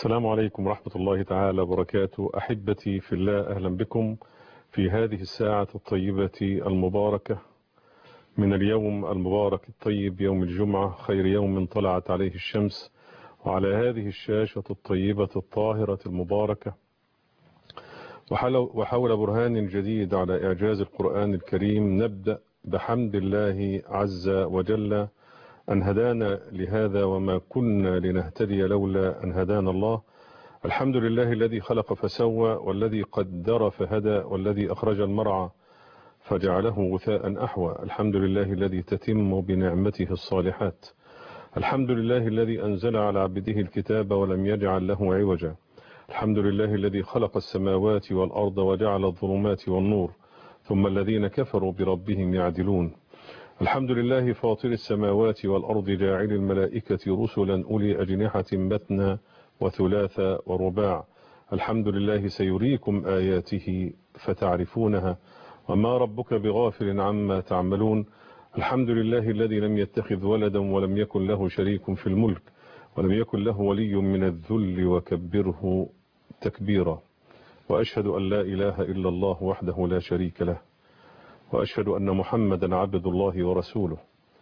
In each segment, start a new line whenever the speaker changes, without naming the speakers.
السلام عليكم ورحمة الله تعالى وبركاته أحبتي في الله أهلا بكم في هذه الساعة الطيبة المباركة من اليوم المبارك الطيب يوم الجمعة خير يوم طلعت عليه الشمس وعلى هذه الشاشة الطيبة الطاهرة المباركة وحول برهان جديد على إعجاز القرآن الكريم نبدأ بحمد الله عز وجل أن هدانا لهذا وما كنا لنهتدي لولا أن هدانا الله الحمد لله الذي خلق فسوى والذي قدر فهدى والذي أخرج المرعى فجعله غثاء أحوى الحمد لله الذي تتم بنعمته الصالحات الحمد لله الذي أنزل على عبده الكتاب ولم يجعل له عوجا الحمد لله الذي خلق السماوات والأرض وجعل الظلمات والنور ثم الذين كفروا بربهم يعدلون الحمد لله فاطر السماوات والأرض جاعل الملائكة رسلا أولي أجنحة مثنى وثلاث ورباع الحمد لله سيريكم آياته فتعرفونها وما ربك بغافل عما تعملون الحمد لله الذي لم يتخذ ولدا ولم يكن له شريك في الملك ولم يكن له ولي من الذل وكبره تكبيرا وأشهد أن لا إله إلا الله وحده لا شريك له وأشهد أن محمدا عبد الله ورسوله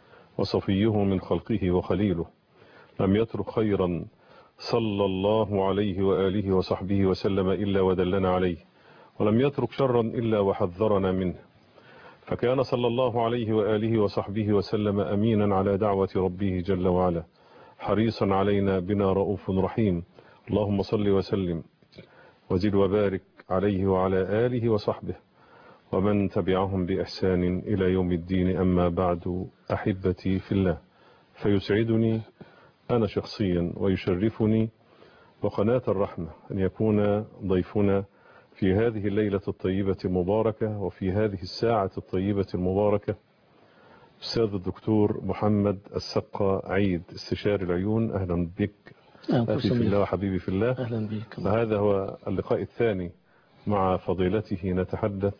وصفيه من خلقه وخليله لم يترك خيرا صلى الله عليه وآله وصحبه وسلم إلا ودلنا عليه ولم يترك شرا إلا وحذرنا منه فكان صلى الله عليه وآله وصحبه وسلم أمينا على دعوة ربه جل وعلا حريصا علينا بنا رؤوف رحيم اللهم صل وسلم وزد وبارك عليه وعلى آله وصحبه ومن تبعهم بإحسان إلى يوم الدين أما بعد أحبتي في الله فيسعدني أنا شخصيا ويشرفني وقناة الرحمة أن يكون ضيفنا في هذه الليلة الطيبة المباركة وفي هذه الساعة الطيبة المباركة أستاذ الدكتور محمد السقا عيد استشاري العيون أهلا بك أخي في الله وحبيبي في الله
أهلا بك
وهذا هو اللقاء الثاني مع فضيلته نتحدث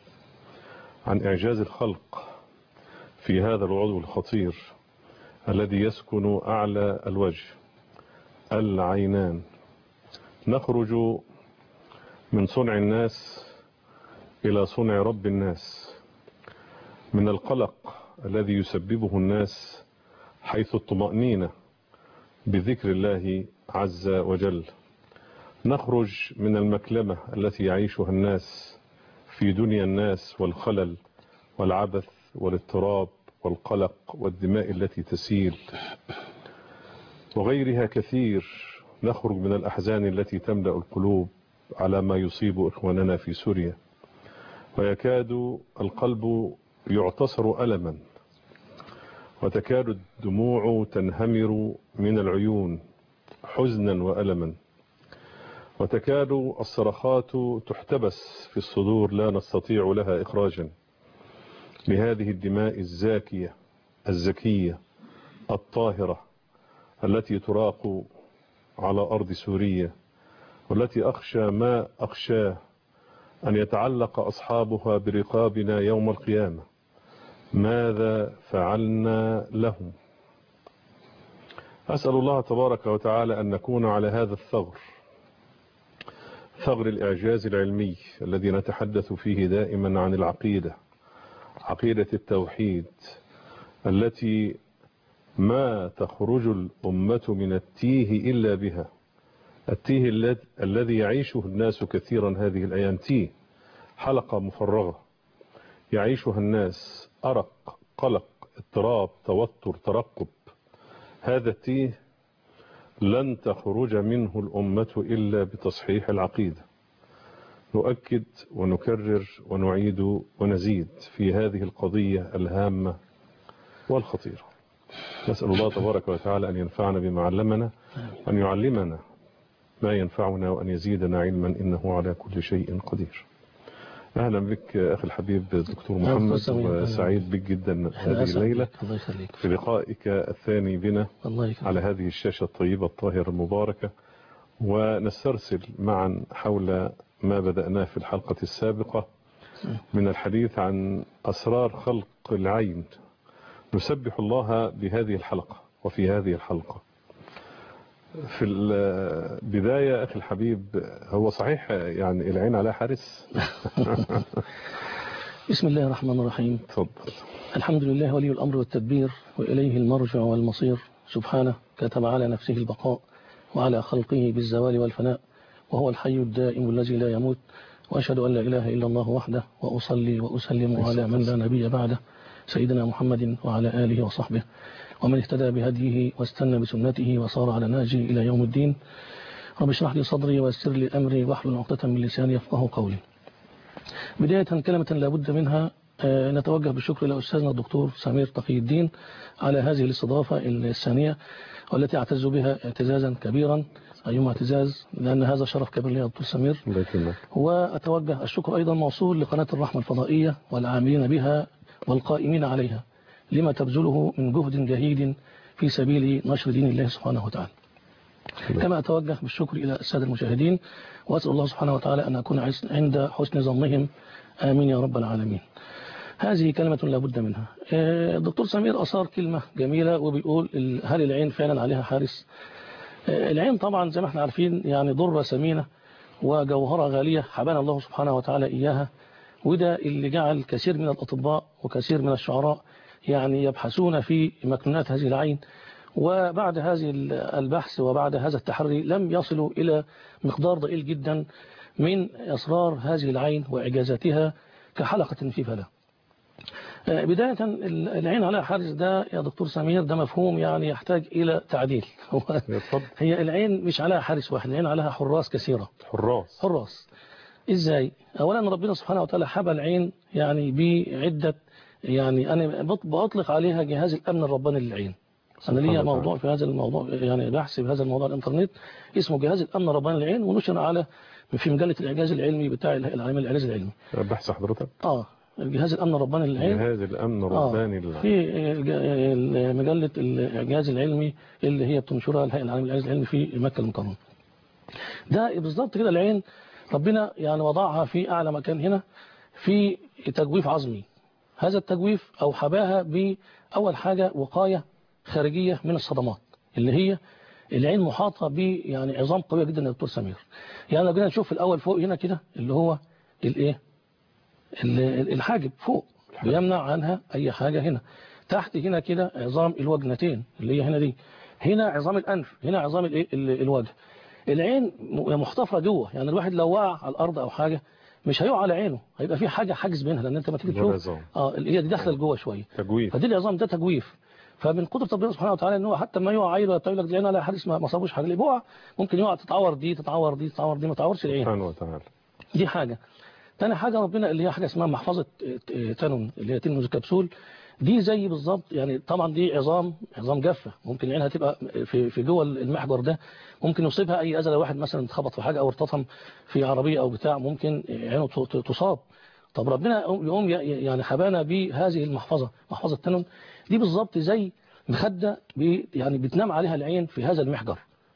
عن إعجاز الخلق في هذا العضو الخطير الذي يسكن أعلى الوجه العينان نخرج من صنع الناس إلى صنع رب الناس من القلق الذي يسببه الناس حيث الطمأنينة بذكر الله عز وجل نخرج من المكلمة التي يعيشها الناس في دنيا الناس والخلل والعبث والاضطراب والقلق والدماء التي تسيل وغيرها كثير نخرج من الأحزان التي تملأ القلوب على ما يصيب إخواننا في سوريا ويكاد القلب يعتصر ألما وتكاد الدموع تنهمر من العيون حزنا وألما وتكاد الصرخات تحتبس في الصدور لا نستطيع لها إخراجا لهذه الدماء الزاكية الزكية الطاهرة التي تراق على أرض سوريا والتي أخشى ما أخشاه أن يتعلق أصحابها برقابنا يوم القيامة ماذا فعلنا لهم أسأل الله تبارك وتعالى أن نكون على هذا الثغر ثغر الإعجاز العلمي الذي نتحدث فيه دائما عن العقيدة عقيدة التوحيد التي ما تخرج الأمة من التيه إلا بها التيه الذي يعيشه الناس كثيرا هذه الأيام تيه حلقة مفرغة يعيشها الناس أرق قلق اضطراب توتر ترقب هذا التيه لن تخرج منه الأمة إلا بتصحيح العقيدة نؤكد ونكرر ونعيد ونزيد في هذه القضية الهامة والخطيرة نسأل الله تبارك وتعالى أن ينفعنا بما علمنا وأن يعلمنا ما ينفعنا وأن يزيدنا علما إنه على كل شيء قدير أهلا بك أخي الحبيب الدكتور محمد وسعيد بك جدا هذه الليلة في لقائك الثاني بنا على هذه الشاشة الطيبة الطاهرة المباركة ونسترسل معا حول ما بدأناه في الحلقة السابقة من الحديث عن أسرار خلق العين نسبح الله بهذه الحلقة وفي هذه الحلقة في البداية أخي الحبيب هو صحيح يعني العين عليها حارس
بسم الله الرحمن الرحيم
تفضل
الحمد لله ولي الأمر والتدبير وإليه المرجع والمصير سبحانه كتب على نفسه البقاء وعلى خلقه بالزوال والفناء وهو الحي الدائم الذي لا يموت وأشهد أن لا إله إلا الله وحده وأصلي وأسلم على من لا نبي بعده سيدنا محمد وعلى آله وصحبه ومن اهتدى بهديه واستنى بسنته وصار على ناجي إلى يوم الدين رب اشرح لي صدري ويسر لي أمري واحلل عقدة من لساني يفقه قولي بداية كلمة لابد منها نتوجه بالشكر إلى أستاذنا الدكتور سمير تقي الدين على هذه الاستضافة الثانية والتي أعتز بها اعتزازا كبيرا أيما اعتزاز لأن هذا شرف كبير لي دكتور سمير
الله يكرمك
وأتوجه الشكر أيضا موصول لقناة الرحمة الفضائية والعاملين بها والقائمين عليها لما تبذله من جهد جهيد في سبيل نشر دين الله سبحانه وتعالى كما أتوجه بالشكر إلى السادة المشاهدين وأسأل الله سبحانه وتعالى أن أكون عند حسن ظنهم آمين يا رب العالمين هذه كلمة لا بد منها الدكتور سمير أصار كلمة جميلة وبيقول هل العين فعلا عليها حارس العين طبعا زي ما احنا عارفين يعني ضرة ثمينة وجوهرة غالية حبانا الله سبحانه وتعالى إياها وده اللي جعل كثير من الأطباء وكثير من الشعراء يعني يبحثون في مكنونات هذه العين وبعد هذه البحث وبعد هذا التحري لم يصلوا إلى مقدار ضئيل جدا من أسرار هذه العين وإعجازاتها كحلقة في فلا بداية العين على حارس ده يا دكتور سمير ده مفهوم يعني يحتاج إلى تعديل هي العين مش عليها حارس واحد العين عليها حراس كثيرة
حراس
حراس إزاي أولا ربنا سبحانه وتعالى حبى العين يعني بعدة يعني أنا بأطلق عليها جهاز الأمن الرباني للعين أنا ليا موضوع في هذا الموضوع يعني بحث في هذا الموضوع الإنترنت اسمه جهاز الأمن الرباني للعين ونشر على في مجلة الإعجاز العلمي بتاع العلم الإعجاز العلمي
بحث حضرتك
آه جهاز الأمن الرباني للعين
جهاز الأمن الرباني
آه
للعين
في مجلة الإعجاز العلمي اللي هي بتنشرها الهيئة العالمية للإعجاز العلمي في مكة المكرمة ده بالظبط كده العين ربنا يعني وضعها في أعلى مكان هنا في تجويف عظمي هذا التجويف أو حباها بأول حاجة وقاية خارجية من الصدمات اللي هي العين محاطة ب يعني عظام قوية جدا يا دكتور سمير يعني لو جينا نشوف الأول فوق هنا كده اللي هو الايه الحاجب فوق بيمنع عنها أي حاجة هنا تحت هنا كده عظام الوجنتين اللي هي هنا دي هنا عظام الأنف هنا عظام الايه الوجه العين محتفرة جوه يعني الواحد لو وقع على الأرض أو حاجة مش هيقع على عينه هيبقى في حاجة حاجز بينها لأن أنت ما تيجي تشوف اه هي دي داخله لجوه شوية
تجويف
فدي العظام ده تجويف فمن قدرة ربنا سبحانه وتعالى ان هو حتى ما يقع عيل ولا لك العين على حدث ما صابوش حاجه اللي بيقع ممكن يقع تتعور دي تتعور دي تتعور دي ما تعورش العين
سبحانه وتعالى
دي حاجة تاني حاجة ربنا اللي هي حاجة اسمها محفظة تانون اللي هي تنوز كبسول دي زي بالظبط يعني طبعا دي عظام عظام جافة ممكن عينها تبقى في في جوه المحجر ده ممكن يصيبها اي اذى لو واحد مثلا اتخبط في حاجة او ارتطم في عربية او بتاع ممكن عينه تصاب طب ربنا يقوم يعني حبانا بهذه المحفظة محفظة تانون دي بالظبط زي مخدة يعني بتنام عليها العين في هذا المحجر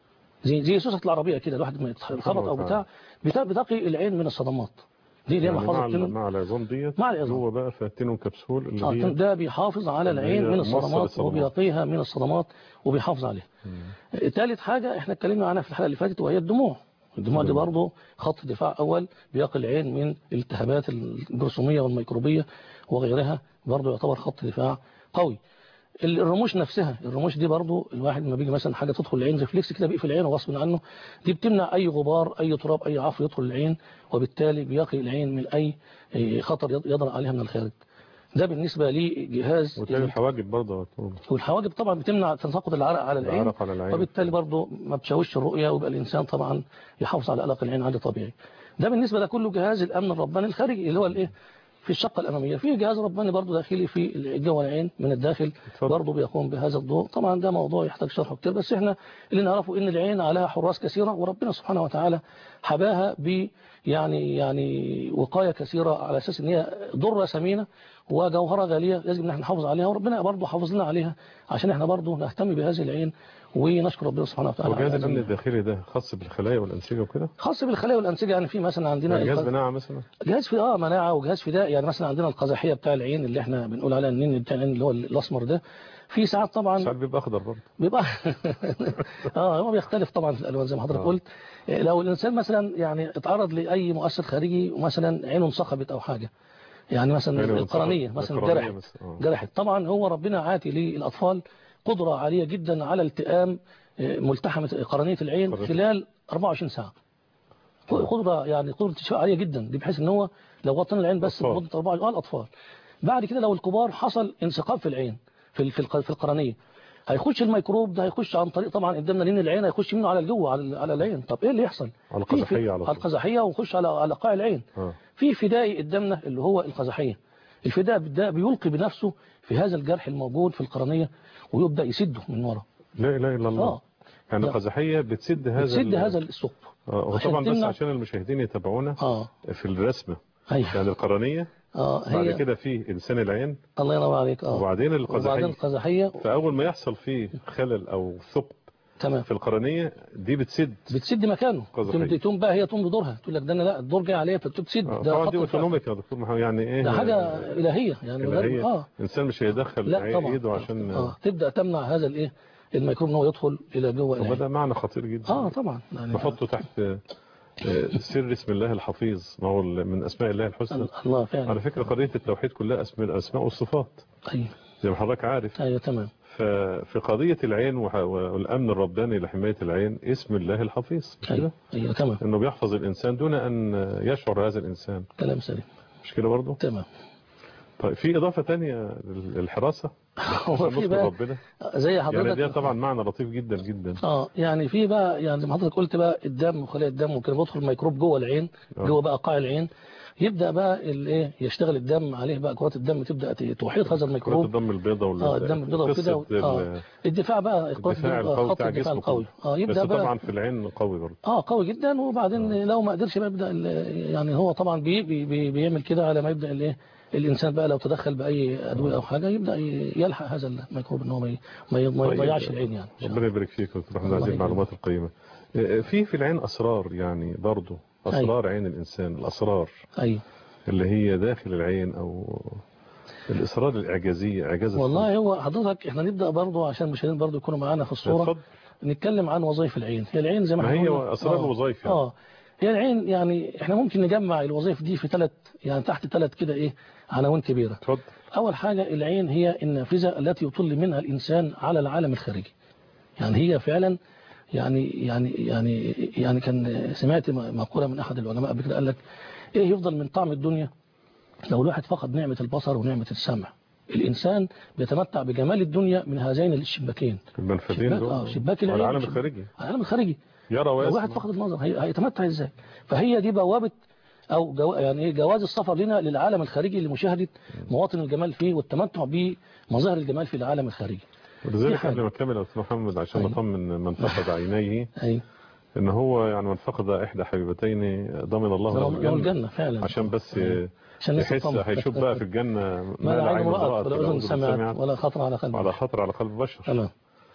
زي زي سوسة العربية كده الواحد ما يتخبط او بتاع بتقي العين من الصدمات دي اللي هي
يعني
محفظة
مع,
التنون
مع العظام ديت
مع العظام.
هو بقى فيها التنون كبسول اللي
آه،
هي
ده بيحافظ على
اللي
العين
هي
من
مصدر
الصدمات
الصدمات.
وبيقيها من الصدمات وبيحافظ عليها ثالث حاجة احنا اتكلمنا عنها في الحلقة اللي فاتت وهي الدموع الدموع دي
الدموع.
برضه خط دفاع أول بيقي العين من الالتهابات الجرثومية والميكروبية وغيرها برضه يعتبر خط دفاع قوي الرموش نفسها الرموش دي برضو الواحد لما بيجي مثلا حاجة تدخل العين ريفلكس كده بيقفل العين غصب عنه دي بتمنع أي غبار أي تراب أي عفو يدخل العين وبالتالي بيقي العين من أي أي خطر يضرأ عليها من الخارج ده بالنسبة لجهاز
وتلاقي الحواجب برضه يا دكتور.
والحواجب طبعا بتمنع تساقط العرق على العين
العرق على العين
وبالتالي برضه ما بتشوش الرؤية ويبقى الإنسان طبعا يحافظ على قلق العين عادي طبيعي ده بالنسبة لكله جهاز الأمن الرباني الخارجي اللي هو الإيه في الشقة الأمامية في جهاز رباني برضه داخلي في جوه العين من الداخل
اتفضل.
برضه بيقوم بهذا الضوء طبعا ده موضوع يحتاج شرح كتير بس احنا اللي نعرفه ان العين عليها حراس كثيرة وربنا سبحانه وتعالى حباها ب يعني يعني وقاية كثيرة على أساس ان هي ضرة ثمينة وجوهرة غالية لازم ان احنا نحافظ عليها وربنا برضه حافظ لنا عليها عشان احنا برضه نهتم بهذه العين ونشكر ربنا سبحانه وتعالى على
وجهاز
هذا
الأمن
النعمة.
الداخلي ده خاص بالخلايا والأنسجة وكده
خاص بالخلايا والأنسجة يعني في مثلا عندنا
يعني جهاز
الق-
مناعة مثلا
جهاز في اه مناعه وجهاز فداء يعني مثلا عندنا القزحيه بتاع العين اللي احنا بنقول عليها النين بتاع العين اللي هو الاسمر ده في ساعات طبعا
ساعات بيبقى اخضر برضه
بيبقى اه هو بيختلف طبعا في الالوان زي ما حضرتك
آه.
قلت إيه، لو الانسان مثلا يعني اتعرض لاي مؤثر خارجي ومثلا عينه انسخبت او حاجه يعني مثلا
عينه
القرنيه
انسخبت.
مثلا
القرنية
جرحت
بس، آه.
جرحت طبعا هو ربنا عاتي للاطفال قدره عاليه جدا على التئام إيه، ملتحمه قرنيه العين
قرنية.
خلال 24 ساعه قدره يعني قدره شفاء عاليه جدا دي بحيث ان هو لو غطينا العين بس
أطفال.
لمده 24 اه الاطفال بعد كده لو الكبار حصل انسقاب في العين في ال- في الق- في القرنيه هيخش الميكروب ده هيخش عن طريق طبعا قدامنا لين العين هيخش منه على الجو على على العين طب ايه اللي يحصل
على
في- في-
القزحية على
على
طول.
القزحيه ويخش على على قاع العين
اه
في فدائي قدامنا اللي هو القزحيه الفداء ده بيلقي بنفسه في هذا الجرح الموجود في القرنيه ويبدا يسده من ورا
لا اله الا الله
اه
يعني
لا.
القزحية بتسد هذا
بتسد
ال-
هذا الثقب
اه
عشان
وطبعا بس
تمنع-
عشان المشاهدين يتابعونا
اه
في الرسمة
ايوه
يعني القرنية
اه
بعد
هي
كده في انسان العين
الله ينور عليك اه
وبعدين
وبعدين
القزحية
القزحيه
فاول ما يحصل فيه خلل او ثقب
تمام
في القرنية دي بتسد
بتسد مكانه
قزحية.
تقوم تقوم بقى هي تقوم بدورها تقول لك ده انا لا الدور جاي عليا فبتسد
آه،
ده
طبعا
خط
دي
الفرق.
اوتونوميك يا دكتور محمد يعني ايه
ده حاجه الهيه يعني من غير-
اللي هي
اه
الانسان مش هيدخل
لا طبعا
ايده عشان
اه تبدا تمنع هذا الايه الميكروب ان هو يدخل الى جوه
طب
العين
ده معنى خطير جدا
اه طبعا يعني
نحطه تحت آه، آه، سر اسم الله الحفيظ ما هو ال- من اسماء الله الحسنى
الله فعلا
على فكرة قضية التوحيد كلها اسم الاسماء والصفات
ايوه
زي ما حضرتك عارف
ايوه تمام
ففي قضية العين وح- والامن الرباني لحماية العين اسم الله الحفيظ مش كده
ايوه ايوه تمام
انه بيحفظ الانسان دون ان يشعر هذا الانسان
كلام سليم
مش كده برضه
تمام
طيب في اضافة تانية للحراسة
هو في
نذكر
بقى
ربنا
زي
يعني
حضرتك
ده طبعا معنى لطيف جدا جدا
اه يعني في بقى يعني زي ما حضرتك قلت بقى الدم وخلايا الدم وكده بيدخل ميكروب جوه العين
آه.
جوه بقى قاع العين يبدا بقى الايه يشتغل الدم عليه بقى كرات الدم تبدا تحيط هذا
كرات
الميكروب
الدم البيضاء وال
اه الدم البيضاء وكده
قصة ال-
اه الدفاع بقى كرات
الدفاع
الدم- آه،
القوي
خط
بتاع
الدفاع
جسمه
القوي اه
بس
يبدا بقى
طبعا في العين قوي برضه
اه قوي جدا وبعدين لو ما قدرش بقى يبدا ال- يعني هو طبعا بي بي بي بيعمل كده على ما يبدا الايه الانسان بقى لو تدخل باي ادويه او حاجه يبدا ي- يلحق هذا الميكروب ان هو ما ي- ما ي- ما
طيب.
يضيعش العين يعني إن شاء
ربنا
الله.
يبارك فيك يا دكتور احمد
الله
هذه
يبارك.
المعلومات القيمة آه، في في العين اسرار يعني برضه اسرار عين الانسان الاسرار
ايوه
اللي هي داخل العين او الاسرار الاعجازية اعجاز
والله هو حضرتك احنا نبدا برضه عشان المشاهدين برضه يكونوا معانا في الصوره
اتفضل
نتكلم عن وظائف العين هي العين زي ما
ما
احنا
هي
قلنا-
اسرار
آه.
الوظائف يعني
اه هي العين يعني احنا ممكن نجمع الوظائف دي في ثلاث يعني تحت ثلاث كده ايه عناوين كبيره
اتفضل
أول حاجة العين هي النافذة التي يطل منها الإنسان على العالم الخارجي يعني هي فعلا يعني يعني يعني يعني كان سمعت مقولة من أحد العلماء قبل كده قال لك إيه يفضل من طعم الدنيا لو الواحد فقد نعمة البصر ونعمة السمع الإنسان بيتمتع بجمال الدنيا من هذين الشباكين
المنفذين
شباك
دول
اه شباك العين
العالم
شب-
الخارجي
العالم الخارجي
يرى
لو واحد
ويسمع
فقد النظر هي- هيتمتع ازاي فهي دي بوابة او جو يعني ايه جواز السفر لنا للعالم الخارجي لمشاهدة مواطن الجمال فيه والتمتع بمظاهر الجمال في العالم الخارجي دي
ولذلك
حاجة.
قبل ما نكمل يا دكتور محمد عشان
أيوة.
نطمن من فقد عينيه
اي
ان هو يعني من فقد احدى حبيبتين ضمن الله له
يوم
الجنه
الجنة فعلا
عشان بس
أيوة. عشان الناس
يحس
تطمن.
هيشوف بقى في الجنه
ما لا عين رأت ولا
ولا
أذن سمعت ولا خطر على قلب
ولا خطر على قلب بشر
تمام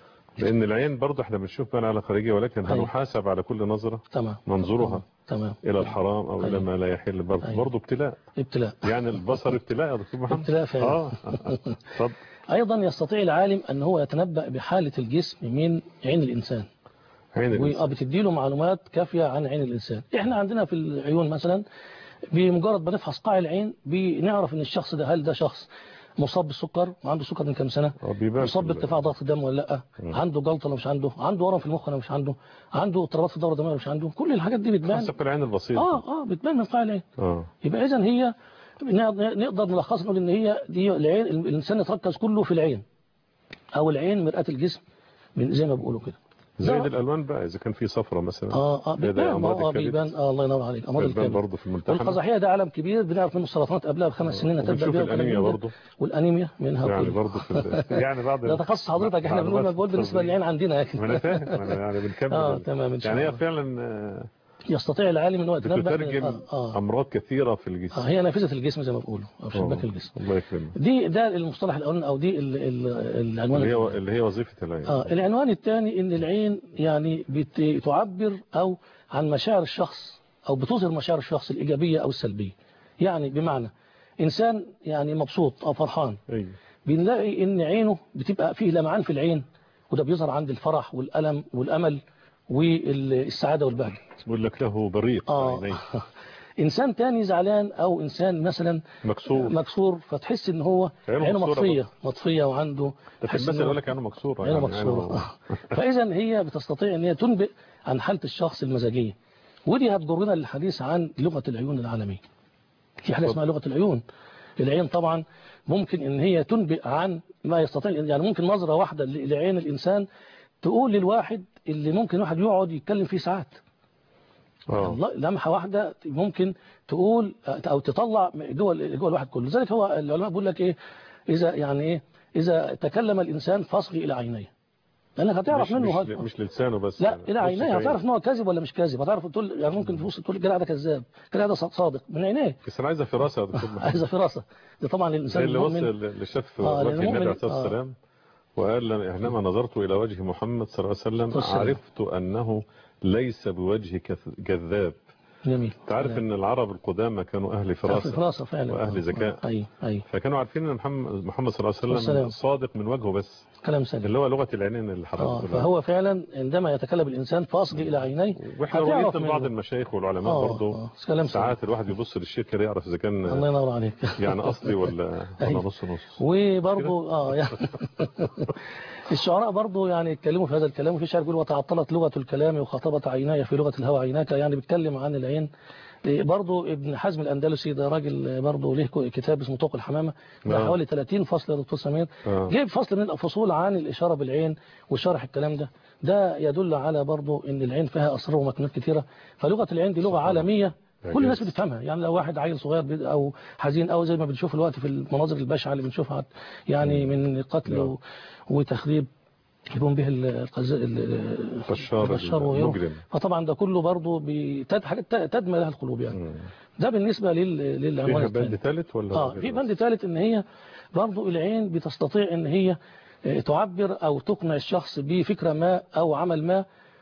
لان العين برضه احنا بنشوف بقى على خارجيه ولكن
أيوة.
هنحاسب على كل نظره
تمام
ننظرها
تمام
الى الحرام او الى
أيوة.
ما لا يحل برضه
أيوة.
برضه ابتلاء
ابتلاء
يعني البصر ابتلاء يا دكتور محمد
ابتلاء فعلا.
اه اتفضل
أيضا يستطيع العالم أن هو يتنبأ بحالة الجسم من عين الإنسان
عين الإنسان.
وبتدي له معلومات كافية عن عين الإنسان إحنا عندنا في العيون مثلا بمجرد ما نفحص قاع العين بنعرف ان الشخص ده هل ده شخص مصاب بالسكر وعنده سكر من كام سنة
آه، بيبان
مصاب
في ال-
بارتفاع ضغط الدم ولا لا
مم.
عنده جلطة ولا مش عنده عنده ورم في المخ ولا مش عنده عنده اضطرابات في الدورة الدموية ولا مش عنده كل الحاجات دي بتبان
خاصة في العين البسيطة
اه اه بتبان من قاع العين
اه
يبقى اذا هي ن- نقدر نلخص نقول ان هي دي العين الانسان يتركز كله في العين او العين مرآة الجسم من زي ما بيقولوا كده
زائد
ده-
الالوان بقى اذا كان في صفرة مثلا
اه اه
زي ده
بيبان
أمراض
اه
الكبد.
بيبان اه الله ينور عليك امراض
بتبان
الكبد
برضه في الممتحن
والقزحية ده عالم كبير بنعرف منه السرطانات قبلها بخمس سنين تبدا
وبنشوف
بيها وكلام
الانيميا
من ده.
برضه
والانيميا منها
يعني
كله.
برضه في ال- يعني بعض
ده تخصص حضرتك احنا بنقول
معلومات
مجهول بالنسبه
طبية.
للعين عندنا
ما انا فاهم انا يعني بنكمل
اه
ال-
تمام ان شاء
يعني هي
الله
فعلا آه،
يستطيع العالم ان هو يتنبأ
بتترجم
آه, آه.
امراض كثيره في الجسم
آه هي نافذه الجسم زي ما بيقولوا او شباك
آه،
الجسم
الله يكرمك
دي ده المصطلح الاولاني او دي ال- ال- العنوان
اللي
الأول.
هي اللي هي وظيفه العين
آه العنوان الثاني ان العين يعني بت- بتعبر او عن مشاعر الشخص او بتظهر مشاعر الشخص الايجابيه او السلبيه يعني بمعنى انسان يعني مبسوط او فرحان
ايوه
بنلاقي ان عينه بتبقى فيه لمعان في العين وده بيظهر عند الفرح والألم والأمل والسعادة والبهجة
بيقول لك له بريق
آه.
عينيه
إنسان تاني زعلان أو إنسان مثلا
مكسور
مكسور فتحس إن هو
عينه
عينه
مكسورة
مطفية مطفية وعنده
ده في
تحس
المثل
إن هو-
يقول لك عينه مكسوره
عينه
يعني
مكسورة فإذا هي بتستطيع أن هي تنبئ عن حالة الشخص المزاجية ودي هتجرنا للحديث عن لغة العيون العالمية في حاجة اسمها لغة العيون العين طبعا ممكن ان هي تنبئ عن ما يستطيع يعني ممكن نظرة واحدة ل- لعين الإنسان تقول للواحد اللي ممكن واحد يقعد يتكلم فيه ساعات
اه
الله- لمحة واحدة ممكن تقول أو تطلع جوه جوه الواحد كله لذلك هو العلماء بيقول لك إيه إذا يعني إيه إذا تكلم الإنسان فاصغي إلى عينيه لأنك هتعرف
مش
منه
مش,
هذا
مش لسانه بس
لا
يعني.
الى
بص
عينيه
في
هتعرف ان هو كاذب ولا مش كاذب هتعرف تقول يعني ممكن تبص تقول الجدع ده كذاب الجدع ده صادق من عينيه
بس انا عايزه فراسه يا دكتور محمد
عايزه فراسه ده طبعا
زي
الانسان
اللي وصل
المؤمن
اللي شاف
آه،
وجه
لأن
النبي
المؤمن-
عليه الصلاه
آه.
والسلام وقال لما- حينما نظرت الى وجه محمد صلى الله عليه وسلم
والسلام.
عرفت انه ليس بوجه كث- كذاب
جميل
تعرف ان العرب القدامى كانوا اهل
فراسه
فراسه
فراسه فعلا
وأهل
آه،
ذكاء.
آه، ايوه ايوه
فكانوا عارفين ان محمد محمد صلى الله عليه
والسلام.
وسلم صادق من وجهه بس
كلام سليم
اللي هو لغه العينين اللي
اه
حضرتك بتقولها.
فهو فعلا عندما يتكلم الانسان فاصغي الى عينيه
واحنا
هتعرف
رؤيت لبعض
منه.
المشايخ والعلماء
آه،
برضه
آه، كلام سليم
ساعات الواحد يبص للشيء كده يعرف اذا كان
الله ينور عليك
يعني اصلي ولا ولا
أيوة.
نص نص
وبرضه اه يعني الشعراء برضه يعني اتكلموا في هذا الكلام وفي شعر بيقول وتعطلت لغة الكلام وخاطبت عيناي في لغة الهوى عيناك يعني بيتكلم عن العين إيه برضه ابن حزم الأندلسي ده راجل برضه له كتاب اسمه طوق الحمامة ده
آه.
حوالي 30 فصل يا دكتور سمير
آه.
جايب فصل من الفصول عن الإشارة بالعين وشرح الكلام ده ده يدل على برضه ان العين فيها أسرار ومكنونات كثيرة فلغة العين دي لغة عالمية كل الناس
إعجاز.
بتفهمها يعني لو واحد عيل صغير بي- او حزين او زي ما بنشوف الوقت في المناظر البشعه اللي بنشوفها يعني من قتل
نعم.
و- وتخريب يقوم به القز- ال-
بشار
البشار وغيره
المجرم
فطبعا ده كله برضه بتد... حاجات ت- تدمى لها القلوب يعني
مم.
ده بالنسبه لل... للعنوان
فيها
الثاني
بند ثالث ولا
اه
غير
في
بس؟
بند ثالث ان هي برضه العين بتستطيع ان هي آه، تعبر او تقنع الشخص بفكره ما او عمل ما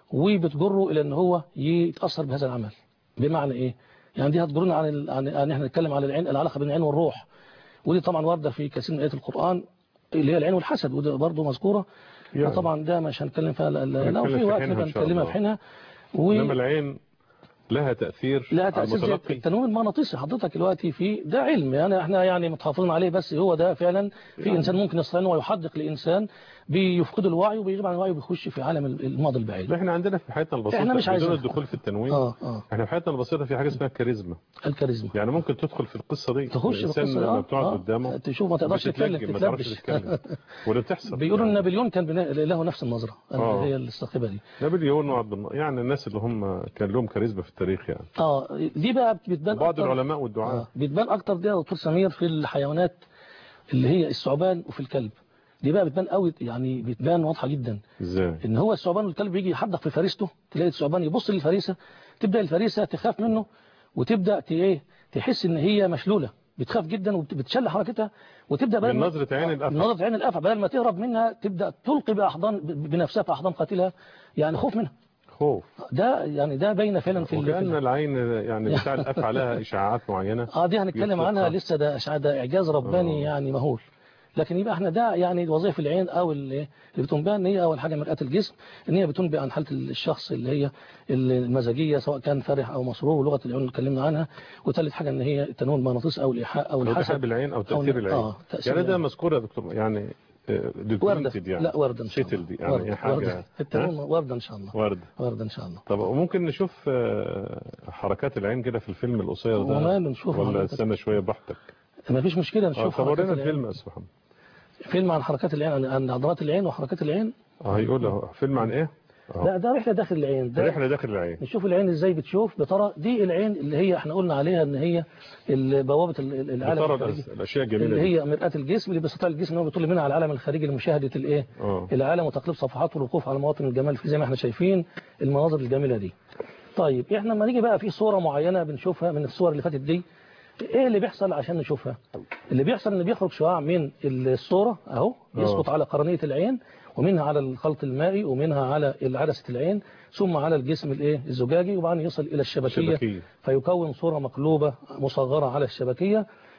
وبتجره الى ان هو يتاثر بهذا العمل بمعنى ايه يعني دي هتجرنا عن ال... عن ان احنا نتكلم عن العين العلاقه بين العين والروح ودي طبعا وارده في كثير من ايات القران اللي هي العين والحسد وده برضه مذكوره
يعني.
وطبعا ده مش هنتكلم فيها لا- لا- لو
هنتكلم
في
في
وقت
حينها
نبقى
إن شاء
نتكلمها
الله.
في حينها و...
انما العين لها تاثير
لا
على
تأسيس زي
المتلقي
التنويم المغناطيسي حضرتك دلوقتي في ده علم يعني احنا يعني متحافظين عليه بس هو ده فعلا في
يعني.
انسان ممكن يستطيع انه يحدق لانسان بيفقد الوعي وبيغيب عن الوعي وبيخش في عالم الماضي البعيد
احنا عندنا في حياتنا البسيطه
إحنا مش
بدون
عايزين-
الدخول في التنوين
اه اه
احنا في حياتنا البسيطه في حاجه اسمها الكاريزما
الكاريزما
يعني ممكن تدخل في القصه دي
تخش في
الانسان
القصه
لما
آه،
بتقعد
آه،
قدامه
تشوف ما تقدرش تتكلم
بتتلجم ما تعرفش
تتلبش
تتكلم وده بتحصل
بيقولوا ان
يعني.
نابليون كان بنا- له نفس النظره
آه.
اللي هي الثاقبه دي
نابليون وعبد النا- يعني الناس اللي هم كان لهم كاريزما في التاريخ يعني
اه دي بقى بتبان
بعض
أكتر-
العلماء والدعاة
آه. بتبان اكتر دي يا دكتور سمير في الحيوانات اللي هي الثعبان وفي الكلب دي بقى بتبان قوي يعني بتبان واضحه جدا
ازاي
ان هو الثعبان والكلب يجي يحدق في فريسته تلاقي الثعبان يبص للفريسه تبدا الفريسه تخاف منه وتبدا ت- ايه تحس ان هي مشلوله بتخاف جدا وبتشل حركتها وتبدا بدل
من
ما-
نظرة عين
آه،
الأفعى.
من نظره عين الافعى بدل ما تهرب منها تبدا تلقي باحضان ب- بنفسها في احضان قاتلها يعني خوف منها
خوف
ده يعني ده باين فعلا في ال- في
وكأن
ال-
العين يعني بتاع الأفعى لها إشعاعات معينة
اه دي هنتكلم
يطلقها.
عنها لسه ده إشعاع- ده اعجاز رباني
آه.
يعني مهول لكن يبقى احنا ده يعني وظائف العين او اللي اللي بتنبئ ان هي اول حاجه مرآة الجسم ان هي بتنبئ عن حاله الشخص اللي هي المزاجيه سواء كان فرح او مسرور ولغه العيون اللي اتكلمنا عنها وثالث حاجه ان هي التنويم المغناطيسي او الايحاء او
أو تحب
الحسد
العين أو
أو
تأثير
ن-
العين
آه، تأثير
يعني ده
العين.
مذكور يا دكتور يعني
ورده
دوكيومنتد يعني
لا ورده ان شاء الله
settled يعني
ورده
حاجة
ورده التنويم
ها؟
ورده ان شاء الله
ورد
ورده ان شاء الله
طب وممكن نشوف آه، حركات العين كده في الفيلم القصير ده
وماله نشوف
ولا
حضرتك.
استنى شوية بحتك
ما فيش مشكله
اه
نشوف
طب
حركات
ورينا
العين.
الفيلم يا أستاذ محمد
فيلم عن حركات العين عن- عن عضلات العين وحركات العين
اه هيقول اهو فيلم عن ايه؟
لا
اه
ده رحله داخل العين ده
رحلة داخل العين
نشوف العين ازاي بتشوف بترى دي العين اللي هي احنا قلنا عليها ان هي ال- بوابه ال- العالم
بترى
الخارجي
الأس- الأشياء الجميلة
اللي
دي
هي مرآة الجسم اللي بيستطيع الجسم ان هو بيطل منها على العالم الخارجي لمشاهده الايه
اه
العالم وتقليب صفحات والوقوف على مواطن الجمال في زي ما احنا شايفين المناظر الجميله دي طيب احنا لما نيجي بقى في صوره معينه بنشوفها من الصور اللي فاتت دي ايه اللي بيحصل عشان نشوفها اللي بيحصل ان بيخرج شعاع من الصوره اهو يسقط على قرنيه العين ومنها على الخلط المائي ومنها على عدسه العين ثم على الجسم الايه الزجاجي وبعدين يصل الى الشبكيه
شبكية
فيكون صورة مقلوبة مصغرة على الشبكية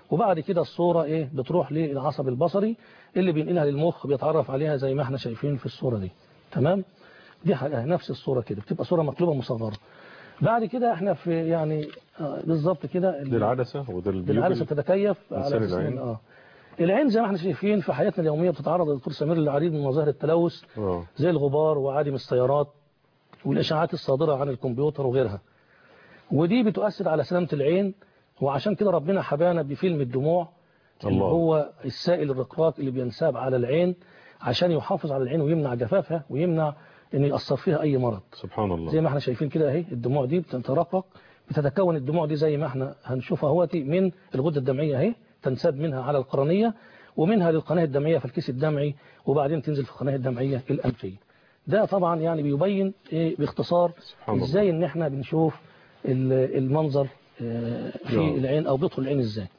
وبعد كده الصورة ايه بتروح للعصب البصري اللي بينقلها للمخ بيتعرف عليها زي ما احنا شايفين في الصورة دي تمام دي حاجة نفس الصورة كده بتبقى صورة مقلوبة مصغرة بعد كده احنا في يعني آه، بالظبط كده ال-
دي العدسة وده البيوبل
العدسة تتكيف على
إنسان
جسم
العين.
اه العين زي ما احنا شايفين في حياتنا اليومية بتتعرض الدكتور سمير للعديد من مظاهر التلوث
اه
زي الغبار وعادم السيارات والإشاعات الصادرة عن الكمبيوتر وغيرها ودي بتؤثر على سلامة العين وعشان كده ربنا حبانا بفيلم الدموع اللي
الله.
هو السائل الرقراق اللي بينساب على العين عشان يحافظ على العين ويمنع جفافها ويمنع ان يأثر فيها اي مرض
سبحان الله
زي ما احنا شايفين كده اهي الدموع دي بتترقق بتتكون الدموع دي زي ما احنا هنشوفها اهوتي من الغدة الدمعية اهي تنساب منها على القرنية ومنها للقناة الدمعية في الكيس الدمعي وبعدين تنزل في القناة الدمعية الأنفية ده طبعا يعني بيبين إيه باختصار
سبحان الله.
ازاي ان احنا بنشوف ال- المنظر آه، في
نعم.
العين او بيدخل العين ازاي